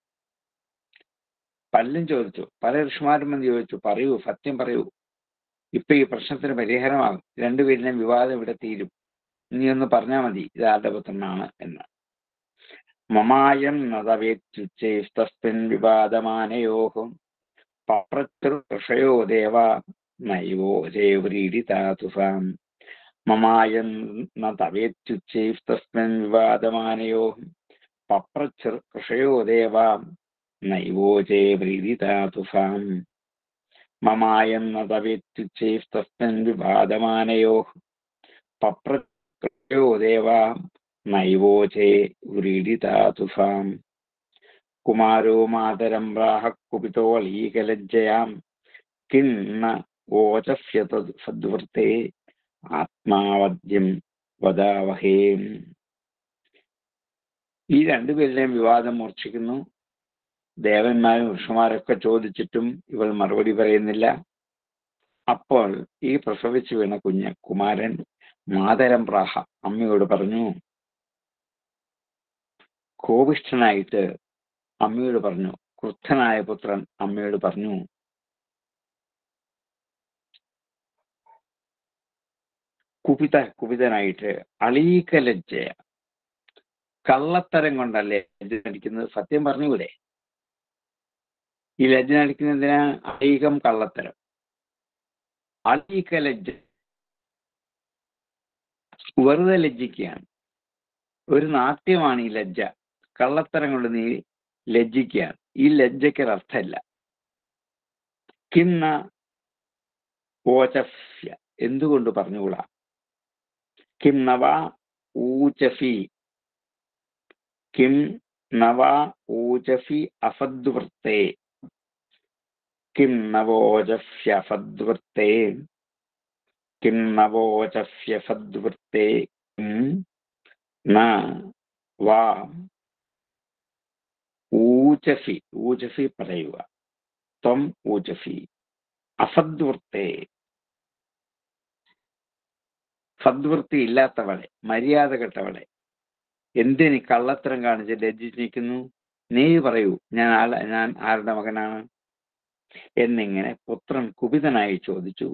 പലരും ചോദിച്ചു പല ഋഷിമാരും വന്ന് ചോദിച്ചു പറയൂ സത്യം പറയൂ ഇപ്പൊ ഈ പ്രശ്നത്തിന് പരിഹാരമാകും രണ്ടുപേരിലും വിവാദം ഇവിടെ തീരും നീ ഒന്ന് പറഞ്ഞാൽ മതി ഇത് ആരുടെ പുത്രനാണ് എന്ന് മമായം നതവേത്യുച്ചൈസ്തസ്മിൻ വിവാദമാനയോഹം പപ്രൃഷയോ ദേവ നൈവോ ജയവ്രീഡിതാതുസാം മമായം നതവേത്യുച്ചൈസ്തസ്മിൻ വിവാദമാനയോഹം പപ്രൃഷയോ ദേവ നൈവോ ജയവ്രീഡിതാതുസാം മമായം നതവേത്യുച്ചൈസ്തസ്മിൻ വിവാദമാനയോ പപ്രൃഷയോ ദേവ നൈവോ ചേ വ്രീഡിതാതുസാം കുമാരോ മാതരം പ്രാഹ കുപിതോളീകലജ്ജയാം കിന്ന ഓചസ്യ തദ് സദ്വൃത്തെ ആത്മാവദ്യം വദാവഹേ ഈ രണ്ടുപേരുടെയും വിവാദം മൂർച്ഛിക്കുന്നു ദേവന്മാരും ഋഷിമാരൊക്കെ ചോദിച്ചിട്ടും ഇവൾ മറുപടി പറയുന്നില്ല അപ്പോൾ ഈ പ്രസവിച്ചു വീണ കുഞ്ഞ് കുമാരൻ മാതരം പ്രാഹ അമ്മയോട് പറഞ്ഞു കോപിഷ്ഠനായിട്ട് അമ്മയോട് പറഞ്ഞു ക്രുദ്ധനായ പുത്രൻ അമ്മയോട് പറഞ്ഞു കുപിത കുപിതനായിട്ട് അളീക ലജ്ജയ കള്ളത്തരം കൊണ്ടല്ലേ ലജ്ജ നടിക്കുന്നത് സത്യം പറഞ്ഞുകൂടെ ഈ ലജ്ജ നടിക്കുന്നതിന് അളീകം കള്ളത്തരം അളീക ലജ്ജ വെറുതെ ലജ്ജിക്കുകയാണ് ഒരു നാട്യമാണ് ഈ ലജ്ജ കള്ളത്തരം കൊണ്ട് നീ ലജ്ജിക്കുകയാണ് ഈ ലജ്ജയ്ക്ക് ഒരർത്ഥമില്ല കിന്ന ഓചഫ്യ എന്തുകൊണ്ട് പറഞ്ഞുകൂടാ കിം നവ ഊചഫി കിം നവ ഊചഫി അഫദ്വൃത്തേ കിം നവോചഫ്യഫദ്വൃത്തേ കിം നവോചഫ്യഫദ്വൃത്തേ കിം ന വാ ഊചഫി ഊചഫി പറയുക ത്വം ഊചഫി അസദ്വൃത്തേ സദ്വൃത്തി ഇല്ലാത്തവളെ മര്യാദ കെട്ടവളെ എന്തിന് കള്ളത്തരം കാണിച്ച് ലജ്ജിച്ചിരിക്കുന്നു നീ പറയൂ ഞാൻ ആള ഞാൻ ആരുടെ മകനാണ് എന്നിങ്ങനെ പുത്രൻ കുപിതനായി ചോദിച്ചു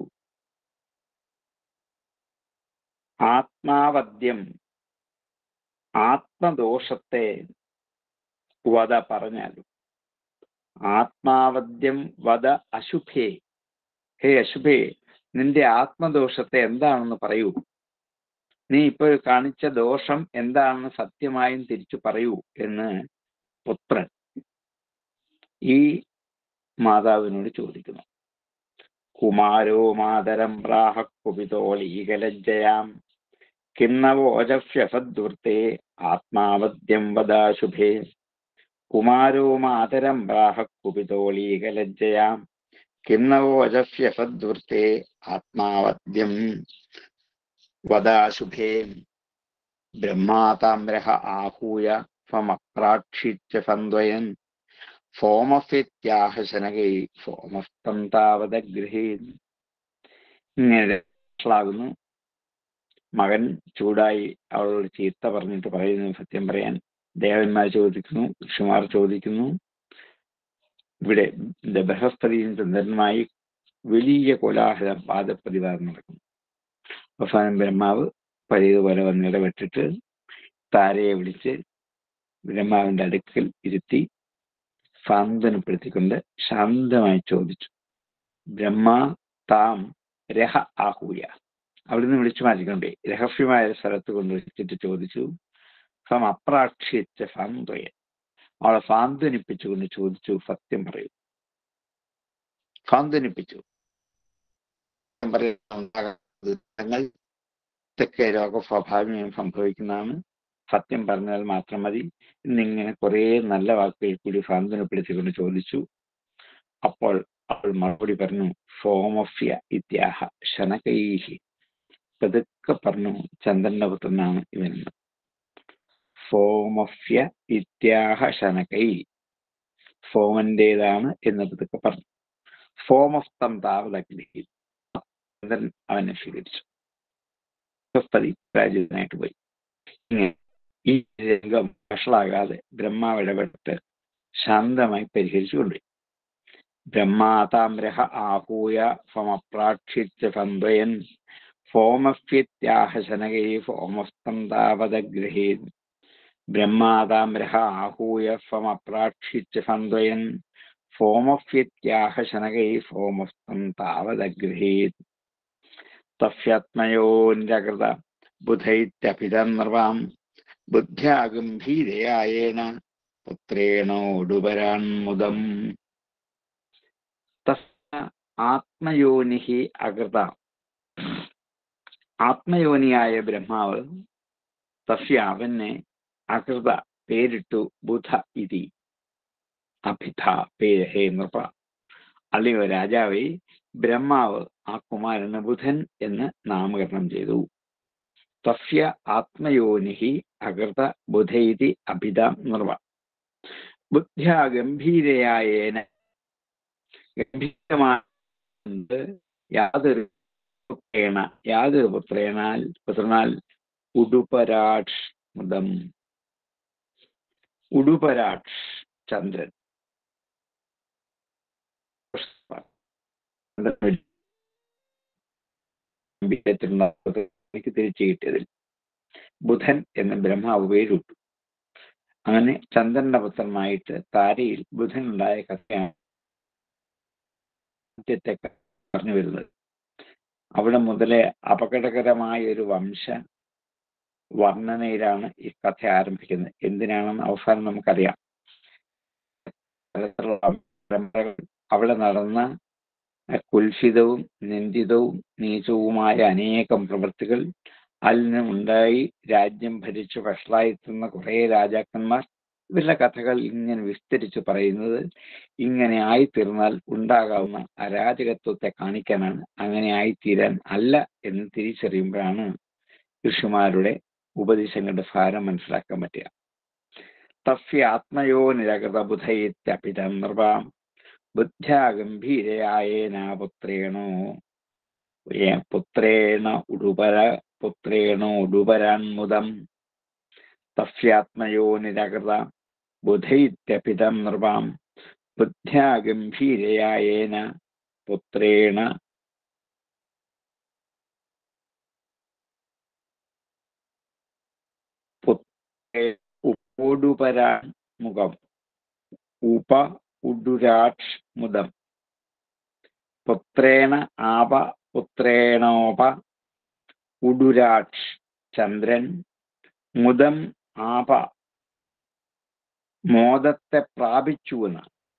ആത്മാവദ്യം ആത്മദോഷത്തെ വധ പറഞ്ഞാലും ആത്മാവദ്യം വധ അശുഭേ ഹേ അശുഭേ നിന്റെ ആത്മദോഷത്തെ എന്താണെന്ന് പറയൂ നീ ഇപ്പോൾ കാണിച്ച ദോഷം എന്താണെന്ന് സത്യമായും തിരിച്ചു പറയൂ എന്ന് പുത്രൻ ഈ മാതാവിനോട് ചോദിക്കുന്നു കുമാരോ മാതരം പ്രാഹ കുപിതോളീകലജ്ജയാം കിന്നവോജഫ്യഫദ്വൃത്തേ ആത്മാവദ്യം വദാശുഭേ കുമാരോ മാതരം പ്രാഹ കുപിതോളീകലജ്ജയാം കിന്നവോജഫ്യഫദ്വൃത്തേ ആത്മാവദ്യം വദാശുഭേ ബ്രഹ്മാതാമ്രഹ ആഹൂയ ഫമപ്രാക്ഷിച്ച സന്വയൻ ഫോമഫ്യത്യാഹ ശനകൈ ഫോമസ്തം താവതഗൃഹേ ഇങ്ങനെ ാകുന്നു മകൻ ചൂടായി അവളോട് ചീത്ത പറഞ്ഞിട്ട് പറയുന്നു സത്യം പറയാൻ ദേവന്മാർ ചോദിക്കുന്നു ഋഷിമാർ ചോദിക്കുന്നു ഇവിടെ ബൃഹസ്പതിയും ചന്ദ്രനുമായി വലിയ കോലാഹലം വാദപ്രതിവാദം നടക്കുന്നു അവസാനം ബ്രഹ്മാവ് പഴയതുപോലെ വന്ന് ഇടപെട്ടിട്ട് താരയെ വിളിച്ച് ബ്രഹ്മാവിന്റെ അടുക്കൽ ഇരുത്തി സാന്ത്വനപ്പെടുത്തിക്കൊണ്ട് ശാന്തമായി ചോദിച്ചു ബ്രഹ്മ താം രഹ ആഹൂയ അവിടുന്ന് വിളിച്ചു മാറ്റിക്കൊണ്ടേ രഹസ്യമായ ഒരു സ്ഥലത്ത് കൊണ്ടുവച്ചിട്ട് ചോദിച്ചു സം അപ്രാക്ഷിച്ച സാന്ത്വയൻ അവളെ സാന്ത്വനിപ്പിച്ചുകൊണ്ട് ചോദിച്ചു സത്യം പറയൂ സാന്ത്വനിപ്പിച്ചു തങ്ങൾ ഇതൊക്കെ രോഗസ്വാഭാവികം സംഭവിക്കുന്നതാണ് സത്യം പറഞ്ഞാൽ മാത്രം മതി എന്നിങ്ങനെ കുറെ നല്ല വാക്കുകൾ കൂടി സാന്ത്വനപ്പെടുത്തിക്കൊണ്ട് ചോദിച്ചു അപ്പോൾ അവൾ മറുപടി പറഞ്ഞു സോമഫ്യ ഇത്യാഹ ശനകൈഹി പതുക്കെ പറഞ്ഞു ചന്ദ്രന്റെ പുത്രനാണ് ഇവനെന്ന് സോമഫ്യ ഇത്യാഹ ശനകൈ സോമന്റേതാണ് എന്ന് പതുക്കെ പറഞ്ഞു സോമസ്തം താവതഗ്നി ചന്ദ്രൻ അവനെ സ്വീകരിച്ചു ബൃഹസ്പതി രാജ്യത്തിനായിട്ട് പോയി ഇങ്ങനെ ഈ രംഗം വഷളാകാതെ ബ്രഹ്മാവ് ഇടപെട്ട് ശാന്തമായി പരിഹരിച്ചു കൊണ്ടുപോയി ബ്രഹ്മാതാമ്രഹ ആഹൂയ സമപ്രാക്ഷിച്ച സന്വയൻ ഫോമഫ്യത്യാഹശനകൈ ഫോമസ്തം താവതഗ്രഹേ ബ്രഹ്മാതാമ്രഹ ആഹൂയ സമപ്രാക്ഷിച്ച സന്വയൻ ഫോമഫ്യത്യാഹശനകൈ ഫോമസ്തം താവതഗ്രഹേത് തസ്യാത്മയോന്യകൃത ബുധൈത്യപിതം നൃവാം ബുദ്ധ്യാ ഗംഭീരയായേന പുത്രേണോടുപരാൺമുദം തസ്യ ആത്മയോനിഹി അകൃത ആത്മയോനിയായ ബ്രഹ്മാവ് തസ്യ അവനെ അകൃത പേരിട്ടു ബുധ ഇതി അഭിധ പേര് ഹേ നൃപ അല്ലയോ രാജാവേ ബ്രഹ്മാവ് ആ കുമാരന് ബുധൻ എന്ന് നാമകരണം ചെയ്തു തസ്യ ആത്മയോനിഹി അകൃത ബുധൈതി അഭിധ നൃപ ബുദ്ധ്യ ഗംഭീരയായേന ഗംഭീരമായ യാതൊരു പുത്രേണ യാതൊരു പുത്രേനാൽ പുത്രനാൽ ഉടുപരാക്ഷ് മുദം ഉടുപരാക്ഷ് ചന്ദ്രൻ എനിക്ക് തിരിച്ചു കിട്ടിയതിൽ ബുധൻ എന്ന് ബ്രഹ്മാവ് പേരിട്ടു അങ്ങനെ ചന്ദ്രന്റെ പുത്രനായിട്ട് താരയിൽ ബുധൻ ഉണ്ടായ കഥയാണ് ആദ്യത്തെ പറഞ്ഞു വരുന്നത് അവിടെ മുതലേ അപകടകരമായ ഒരു വംശ വർണ്ണനയിലാണ് ഈ കഥ ആരംഭിക്കുന്നത് എന്തിനാണെന്ന് അവസാനം നമുക്കറിയാം അവിടെ നടന്ന കുൽസിതവും നിന്ദിതവും നീചവുമായ അനേകം പ്രവൃത്തികൾ അതിൽ നിന്നുണ്ടായി രാജ്യം ഭരിച്ചു വഷളായെത്തുന്ന കുറേ രാജാക്കന്മാർ ഇവരുടെ കഥകൾ ഇങ്ങനെ വിസ്തരിച്ച് പറയുന്നത് ഇങ്ങനെ ആയിത്തീർന്നാൽ ഉണ്ടാകാവുന്ന അരാജകത്വത്തെ കാണിക്കാനാണ് അങ്ങനെ ആയിത്തീരാൻ അല്ല എന്ന് തിരിച്ചറിയുമ്പോഴാണ് ഋഷിമാരുടെ ഉപദേശങ്ങളുടെ സാരം മനസ്സിലാക്കാൻ പറ്റുക തസ്യ ആത്മയോ നിരകൃത ബുധയിത്യപിതം നൃപാം ബുദ്ധ്യാ ഗംഭീരയായേന പുത്രേണോ പുത്രേണ ഉടുപര പുത്രേണോ ഉടുപരാൻമുദം തസ്യാത്മയോ നിരകൃത ബുധയിത്യപിതം നൃപാം ബുദ്ധ്യാ ഗംഭീരയായേന പുത്രേണ ഉപ്പോടുപരാൻ മുഖം ഉപ ഉഡുരാക്ഷ് മുദം പുത്രേണ ആപ പുത്രേണോപ ഉഡുരാക്ഷ് ചന്ദ്രൻ മുദം ആപ മോദത്തെ പ്രാപിച്ചു എന്ന്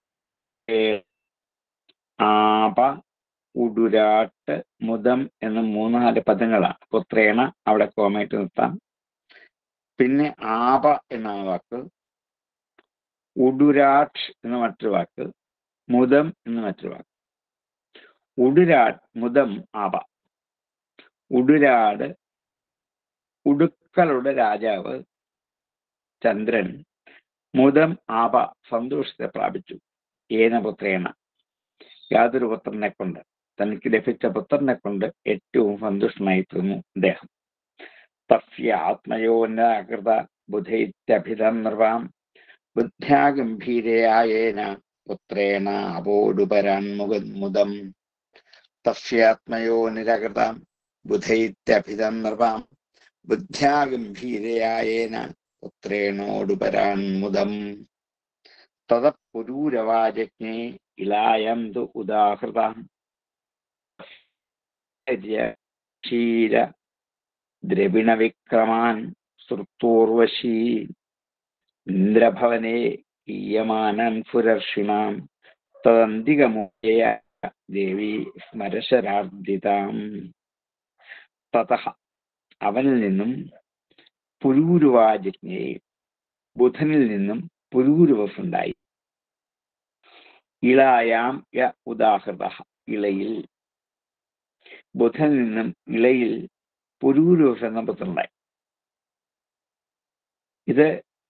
ആപ ഉഡുരാട്ട് മുദം എന്ന മൂന്നാല് പദങ്ങളാണ് പുത്രേണ അവിടെ കോമയിട്ട് നിർത്താം പിന്നെ ആപ എന്നാണ് വാക്ക് ഉഡുരാട്ട് എന്ന മറ്റൊരു വാക്ക് മുദം എന്ന മറ്റൊരു വാക്ക് ഉടുരാട് മുദം ആപ ഉടുരാട് ഉടുക്കളുടെ രാജാവ് ചന്ദ്രൻ മുദം ആപ സന്തോഷത്തെ പ്രാപിച്ചു ഏനപുത്രേണ യാതൊരു പുത്രനെ കൊണ്ട് തനിക്ക് ലഭിച്ച പുത്രനെ കൊണ്ട് ഏറ്റവും സന്തുഷ്ടനായി തീർന്നു അദ്ദേഹം തസ്യ ആത്മയോന്നകൃത ബുധൈത്യഭിതം നൃവാം ബുദ്ധ്യാ ഗംഭീരയായേന പുത്രേണ അപോടുപരാൻമുഖമുദം തസ്യാത്മയോ നിരകൃത ബുധൈത്യഭിതം നൃവാം ബുദ്ധ്യാ ഗംഭീരയായേന പുത്രേണോടുപരാൻമുദം തത പുരൂരവാജജ്ഞേ ഇലായം തു ഉദാഹൃത ക്ഷീര ദ്രവിണവിക്രമാൻ ശ്രുത്തോർവശീ ഇന്ദ്രഭവനെ ഈയമാനൻ പുരർഷിണാം തദന്തികമൂയ ദേവി സ്മരശരാർദ്ധിതാം തത അവനിൽ നിന്നും പുരൂരുവാജിജ്ഞയെ ബുധനിൽ നിന്നും പുരൂരുവസുണ്ടായി ഇളായാം യ ഉദാഹൃത ഇളയിൽ ബുധനിൽ നിന്നും ഇളയിൽ പുരൂരുവസ് എന്ന പുത്രനുണ്ടായി ഇത്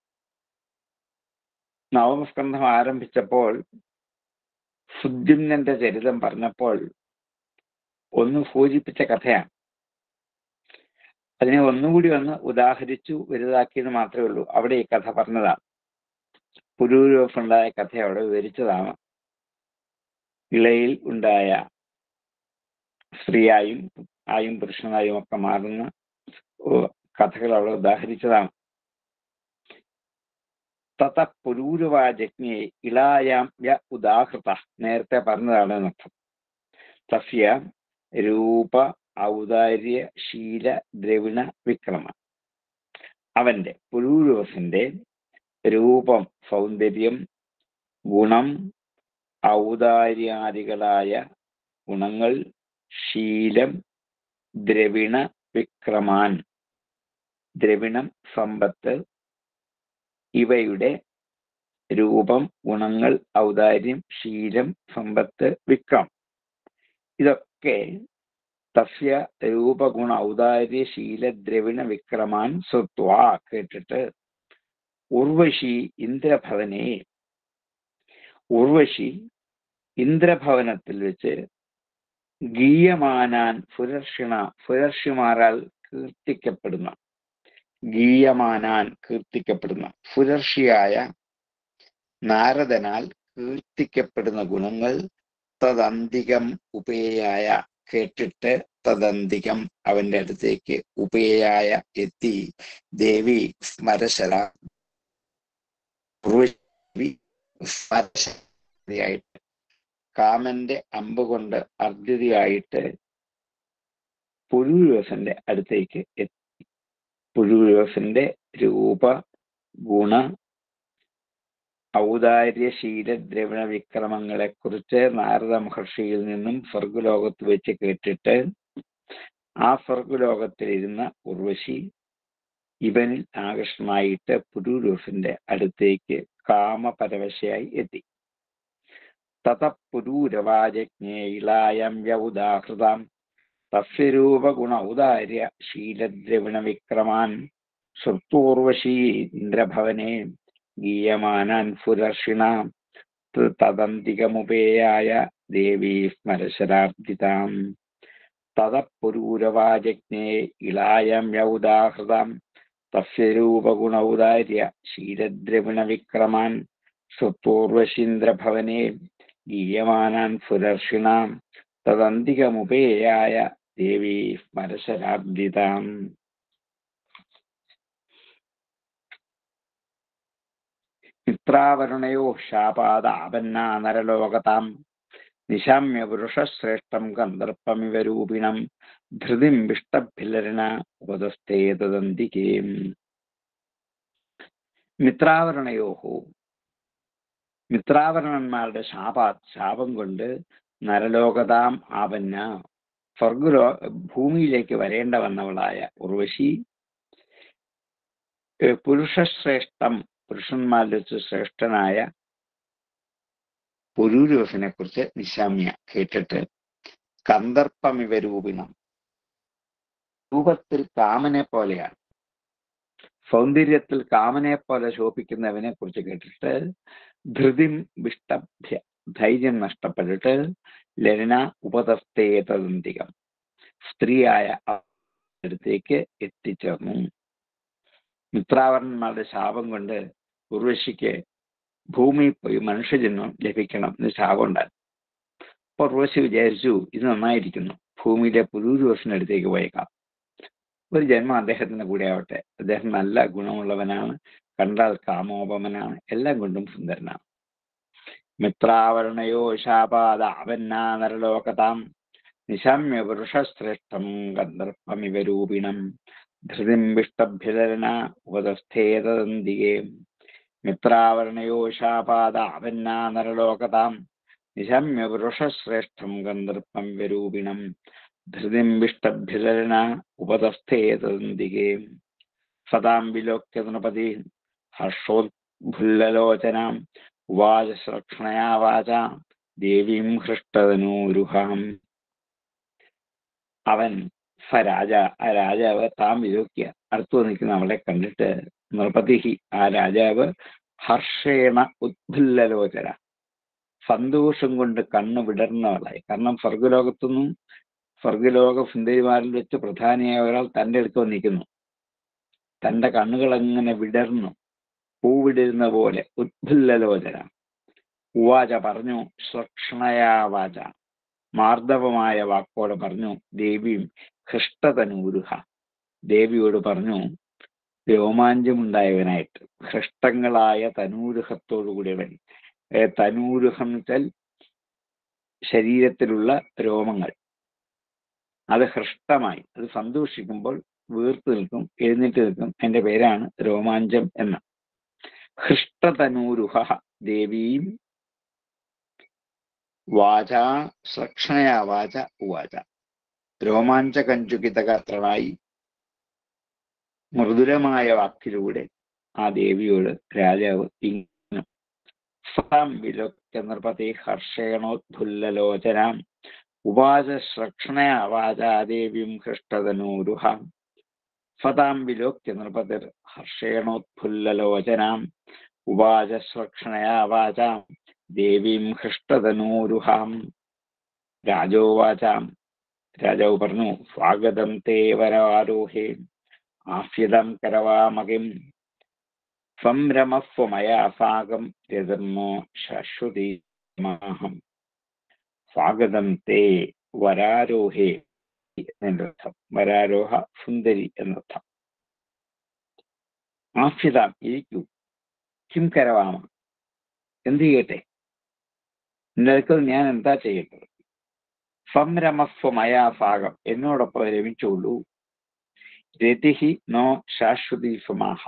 നവമസ്കന്ധം ആരംഭിച്ചപ്പോൾ സുദ്യുമ്നന്റെ ചരിതം പറഞ്ഞപ്പോൾ ഒന്ന് സൂചിപ്പിച്ച കഥയാണ് അതിനെ ഒന്നുകൂടി ഒന്ന് ഉദാഹരിച്ചു വലുതാക്കിയത് മാത്രമേ ഉള്ളൂ അവിടെ ഈ കഥ പറഞ്ഞതാണ് പുരൂരോഫുണ്ടായ കഥ അവിടെ വിവരിച്ചതാണ് ഇളയിൽ ഉണ്ടായ സ്ത്രീയായും ആയും പുരുഷനായും ഒക്കെ മാറുന്ന കഥകൾ അവിടെ ഉദാഹരിച്ചതാണ് തത പുരൂരവാജജ്ഞയെ ഇളായാം യ ഉദാഹൃത നേരത്തെ പറഞ്ഞതാണ് എന്നർത്ഥം തസ്യ രൂപ ഔദാര്യ ശീല ദ്രവിണ വിക്രമ അവന്റെ പുരൂരവസിന്റെ രൂപം സൗന്ദര്യം ഗുണം ഔദാര്യാദികളായ ഗുണങ്ങൾ ശീലം ദ്രവിണ വിക്രമാൻ ദ്രവിണം സമ്പത്ത് ഇവയുടെ രൂപം ഗുണങ്ങൾ ഔദാര്യം ശീലം സമ്പത്ത് വിക്രം ഇതൊക്കെ തസ്യ രൂപഗുണ ഔദാര്യ ശീല ദ്രവിണ വിക്രമാൻ സ്വത്വ കേട്ടിട്ട് ഉർവശി ഇന്ദ്രഭവനെ ഉർവശി ഇന്ദ്രഭവനത്തിൽ വെച്ച് ഗീയമാനാൻ പുരർഷിണ പുരർഷിമാരാൽ കീർത്തിക്കപ്പെടുന്ന ഗീയമാനാൻ കീർത്തിക്കപ്പെടുന്ന പുരർഷിയായ നാരദനാൽ കീർത്തിക്കപ്പെടുന്ന ഗുണങ്ങൾ തദന്തികം ഉപേയായ കേട്ടിട്ട് തദന്തികം അവന്റെ അടുത്തേക്ക് ഉപേയായ എത്തി ദേവി സ്മരശര ഉർവശി സ്മരശരിയായിട്ട് കാമന്റെ അമ്പ് കൊണ്ട് അർജിതയായിട്ട് പുരൂരവസന്റെ അടുത്തേക്ക് എത്തി പുരൂരവസന്റെ രൂപ ഗുണ ഔദാര്യശീല ദ്രവണ വിക്രമങ്ങളെ കുറിച്ച് നാരദ മഹർഷിയിൽ നിന്നും സ്വർഗലോകത്ത് വെച്ച് കേട്ടിട്ട് ആ സ്വർഗലോകത്തിലിരുന്ന ഉർവശി ഇവനിൽ ആകർഷണമായിട്ട് പുരൂരൂഫിന്റെ അടുത്തേക്ക് കാമപരവശയായി എത്തി തത പുരൂരവാജജ്ഞേ ഇളായം യൗദാഹൃതാം തസ്യ രൂപഗുണ ഔദാര്യ ശീലദ്രവിണ വിക്രമാൻ ശ്രുത്തോർവശീ ഇന്ദ്രഭവനെ ഗീയമാനാൻ പുരർഷിണ തദന്തികമുപേയായ ദേവീ സ്മരശരാർജിതാം തതപുരൂരവാജജ്ഞേ ഇളായം യൗദാഹൃതാം തസ്യ രൂപഗുണൗദാര്യ ശീലദ്രവിണ വിക്രമാൻ ശ്രുത്തോർവശീന്ദ്രഭവനെ ഗീയമാനാൻ പുരർഷിണാം തദന്തികമുപേയായ ദേവീ സ്മരശരാബ്ദിതാം മിത്രാവരുണയോ ശാപാദാപന്നാ നരലോകതാം നിശാമ്യ പുരുഷശ്രേഷ്ഠം ഗന്ധർപ്പമിവ രൂപിണം ധൃതിം വിഷ്ടഭിലരണ ഉപതസ്ഥേ തദന്തികേം മിത്രാവരണയോഹോ മിത്രാവരണന്മാരുടെ ശാപാ ശാപം കൊണ്ട് നരലോകതാം ആപന്ന സ്വർഗലോ ഭൂമിയിലേക്ക് വരേണ്ട വന്നവളായ ഉർവശി പുരുഷശ്രേഷ്ഠം പുരുഷന്മാരിൽ വെച്ച് ശ്രേഷ്ഠനായ പുരൂരൂസിനെ കുറിച്ച് നിശാമ്യ കേട്ടിട്ട് കന്ദർപ്പമിവ രൂപിണം രൂപത്തിൽ കാമനെ പോലെയാണ് സൗന്ദര്യത്തിൽ കാമനെ പോലെ ശോഭിക്കുന്നവനെ കുറിച്ച് കേട്ടിട്ട് ധൃതിം വിഷ്ടഭ്യ ധൈര്യം നഷ്ടപ്പെട്ടിട്ട് ലരണ ഉപതസ്ഥേതന്തികം സ്ത്രീയായ അടുത്തേക്ക് എത്തിച്ചേർന്നു മിത്രാവരണന്മാരുടെ ശാപം കൊണ്ട് ഉർവശിക്ക് ഭൂമിയിൽ പോയി മനുഷ്യജന്മം ലഭിക്കണം എന്ന് ശാപം ഉണ്ടായി അപ്പൊ ഉർവശി വിചാരിച്ചു ഇത് നന്നായിരിക്കുന്നു ഭൂമിയിലെ പുരൂരുവശിന്റെ അടുത്തേക്ക് പോയേക്കാം ഒരു ജന്മം അദ്ദേഹത്തിന്റെ കൂടെ ആവട്ടെ അദ്ദേഹം നല്ല ഗുണമുള്ളവനാണ് കണ്ടാൽ കാമോപമനാണ് എല്ലാം കൊണ്ടും സുന്ദരനാണ് മിത്രാവരണയോ ശാപാദ അവന്നാ നരലോകതാം നിശാമ്യ പുരുഷശ്രേഷ്ഠം ഗന്ധർപ്പമിവ രൂപിണം ധൃതിം വിഷ്ടഭ്യതരണ ഉപതസ്ഥേതന്തികേ മിത്രാവരണയോ ശാപാദ അവന്നാ നരലോകതാം നിശമ്യ പുരുഷശ്രേഷ്ഠം ഗന്ധർപ്പം വിരൂപിണം ധൃതിം വിഷ്ടഭ്യതരണ ഉപതസ്ഥേതന്തികേ സദാം വിലോക്യ നൃപതി ഹർഷോദ്ഭുല്ലലോചനാം ഉവാച ശ്രക്ഷണയാ വാച ദേവീം ഹൃഷ്ടതനൂരുഹാം അവൻ സ രാജ ആ രാജാവ് താൻ വിലോക്യ അടുത്തു നിൽക്കുന്ന അവളെ കണ്ടിട്ട് നൃപതി ആ രാജാവ് ഹർഷേണ ഉദ്ഭുല്ലലോചന സന്തോഷം കൊണ്ട് കണ്ണ് വിടർന്നവളായി കാരണം സ്വർഗലോകത്തുനിന്നും സ്വർഗലോക സുന്ദരിമാരിൽ വെച്ച് പ്രധാനിയായ ഒരാൾ തൻ്റെ അടുത്ത് വന്നിരിക്കുന്നു തൻ്റെ കണ്ണുകൾ അങ്ങനെ വിടർന്നു പൂവിടരുന്ന പോലെ ഉദ്ഭുല്ലലോചന ഉവാച പറഞ്ഞു ശ്രക്ഷണയാ വാച മാർദ്ദവമായ വാക്കോട് പറഞ്ഞു ദേവിയും ഹൃഷ്ടതനൂരുഹ ദേവിയോട് പറഞ്ഞു രോമാഞ്ചമുണ്ടായവനായിട്ട് ഹൃഷ്ടങ്ങളായ തനൂരുഹത്തോടുകൂടിയവൻ തനൂരുഹം വെച്ചാൽ ശരീരത്തിലുള്ള രോമങ്ങൾ അത് ഹൃഷ്ടമായി അത് സന്തോഷിക്കുമ്പോൾ വീർത്തു നിൽക്കും എഴുന്നേറ്റ് നിൽക്കും എൻ്റെ പേരാണ് രോമാഞ്ചം എന്ന് ഹൃഷ്ടതനൂരുഹ ദേവീം വാച ശ്രക്ഷണയാ വാച ഉവാച രോമാഞ്ചകഞ്ചുകിതകത്രനായി മൃദുലമായ വാക്കിലൂടെ ആ ദേവിയോട് രാജാവ് ഇങ്ങനെ സാം വിലോക്യ നൃപതി ഹർഷേണോദ്ഭുല്ലലോചനാം ഉവാച ശ്രക്ഷണയാ വാചാ ദേവീം ഹൃഷ്ടതനൂരുഹാം സതാം വിലോക്യ നൃപതിർ ഹർഷേണോത്ഫുല്ലലോചനാം ഉവാച ശ്രക്ഷണയാ വാചാം ദേവീം ഹൃഷ്ടതനൂരുഹാം രാജോവാചാം രാജാവ് പറഞ്ഞു സ്വാഗതം തേ വരാരോഹേ ആഫ്യതം കരവാമകിം സംരമസ്വമയാ സാകം രതർമ്മോ ശാശ്വതീമാഹം സ്വാഗതം തേ വരാരോഹേ എന്നർത്ഥം വരാരോഹ സുന്ദരി എന്നർത്ഥം ആഫിതാം ഇരിക്കൂ കിം കരവാമ എന്ത് ചെയ്യട്ടെ നിനക്ക് ഞാൻ എന്താ ചെയ്യേണ്ടത് സംരമസ്വമയാ ഭാഗം എന്നോടൊപ്പം രമിച്ചോളൂ രതിഹി നോ ശാശ്വതി സുമാഹ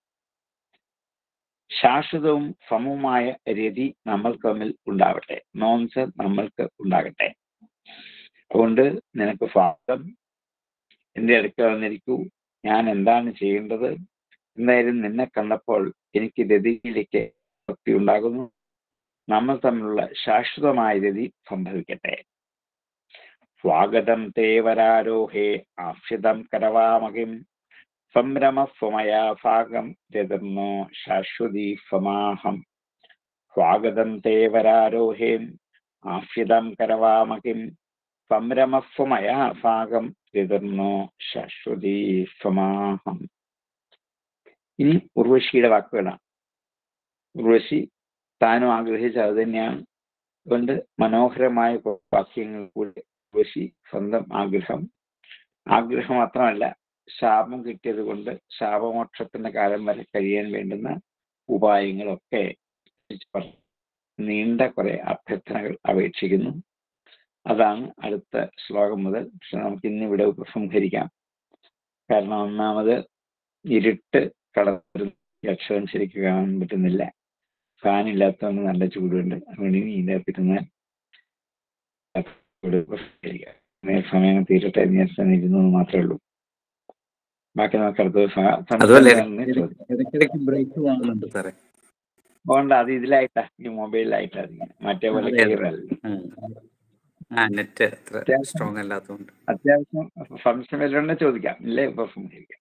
ശാശ്വതവും സമവുമായ രതി നമ്മൾക്ക് തമ്മിൽ ഉണ്ടാവട്ടെ നോൺസ് നമ്മൾക്ക് ഉണ്ടാകട്ടെ അതുകൊണ്ട് നിനക്ക് സ്വാഗതം എന്റെ അടുക്ക വന്നിരിക്കൂ ഞാൻ എന്താണ് ചെയ്യേണ്ടത് എന്തായാലും നിന്നെ കണ്ടപ്പോൾ എനിക്ക് രതിയിലേക്ക് ഭക്തി ഉണ്ടാകുന്നു നമ്മൾ തമ്മിലുള്ള ശാശ്വതമായ രതി സംഭവിക്കട്ടെ സ്വാഗതം തേവരാരോഹേ ആശ്രിതം കരവാമകിം സംരമസ്വമയാ ഭാഗം രതർന്നോ ശാശ്വതി സമാഹം സ്വാഗതം തേവരാരോഹേ ആശ്രിതം കരവാമകിം സംരമസ്വമയാ ഭാഗം രതർന്നോ ശാശ്വതി സമാഹം ഇനി ഉർവശിയുടെ വാക്കുകളാണ് ഉർവശി താനും ആഗ്രഹിച്ച അത് തന്നെയാണ് അതുകൊണ്ട് മനോഹരമായ വാക്യങ്ങൾ കൂടി ഉർവശി സ്വന്തം ആഗ്രഹം ആഗ്രഹം മാത്രമല്ല ശാപം കിട്ടിയത് കൊണ്ട് ശാപമോക്ഷത്തിന്റെ കാലം വരെ കഴിയാൻ വേണ്ടുന്ന ഉപായങ്ങളൊക്കെ നീണ്ട കുറെ അഭ്യർത്ഥനകൾ അപേക്ഷിക്കുന്നു അതാണ് അടുത്ത ശ്ലോകം മുതൽ പക്ഷെ നമുക്ക് ഇന്നിവിടെ ഉപസംഹരിക്കാം കാരണം ഒന്നാമത് ഇരുട്ട് കടന്നിരുന്ന അക്ഷരം ശരിക്കും കാണാൻ പറ്റുന്നില്ല ഫാൻ ഇല്ലാത്തതുകൊണ്ട് നല്ല ചൂടുണ്ട് അതുകൊണ്ട് ഇനി ഇതിനകത്തിരുന്നാൽ സമയം തീരട്ടെ എന്ന് വിചാരിച്ചാൽ ഇരുന്നത് മാത്രമേ ഉള്ളൂ ബാക്കി നമുക്ക് അടുത്ത ദിവസം അതുപോലെ ചോദിക്കാം ഇടയ്ക്കിടയ്ക്ക് ബ്രേക്ക് പോകുന്നുണ്ട് സാറേ അതുകൊണ്ട് അത് ഇതിലായിട്ടാ ഈ മൊബൈലിലായിട്ടാ അതിങ്ങനെ മറ്റേ പോലെ അതെ, അതെ. ക്ലിയർ അല്ല ഉം. ആ നെറ്റ് അത്ര അത്യാവശ്യം- സ്ട്രോങ് അല്ലാത്തതുകൊണ്ട് അത്യാവശ്യം സംശയം വല്ലതും ചോദിക്കാം ഇല്ലേ ഇപ്പൊ സംസാരിക്കാം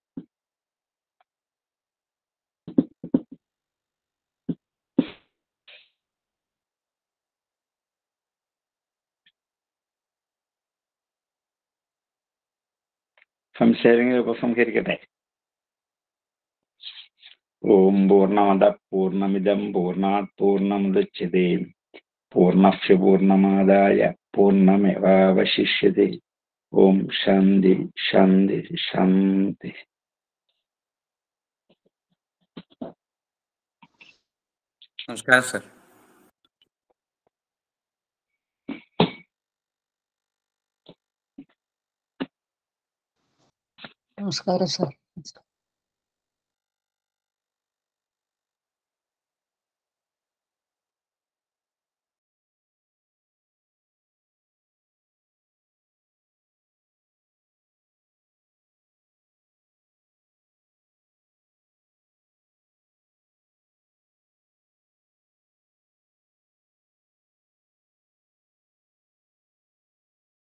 സംശയങ്ങൾ ഉപസംഹരിക്കട്ടെ ഓം പൂർണ്ണമത പൂർണ്ണമിതം പൂർണ്ണാത് പൂർണ്ണമുദച്യത്തെ പൂർണ്ണസ്യ പൂർണ്ണമാദായ പൂർണ്ണമേവാവശിഷ്യത്തെ ഓം ശാന്തി ശാന്തി ശാന്തി നമസ്കാരം സാർ നമസ്കാരം സാർ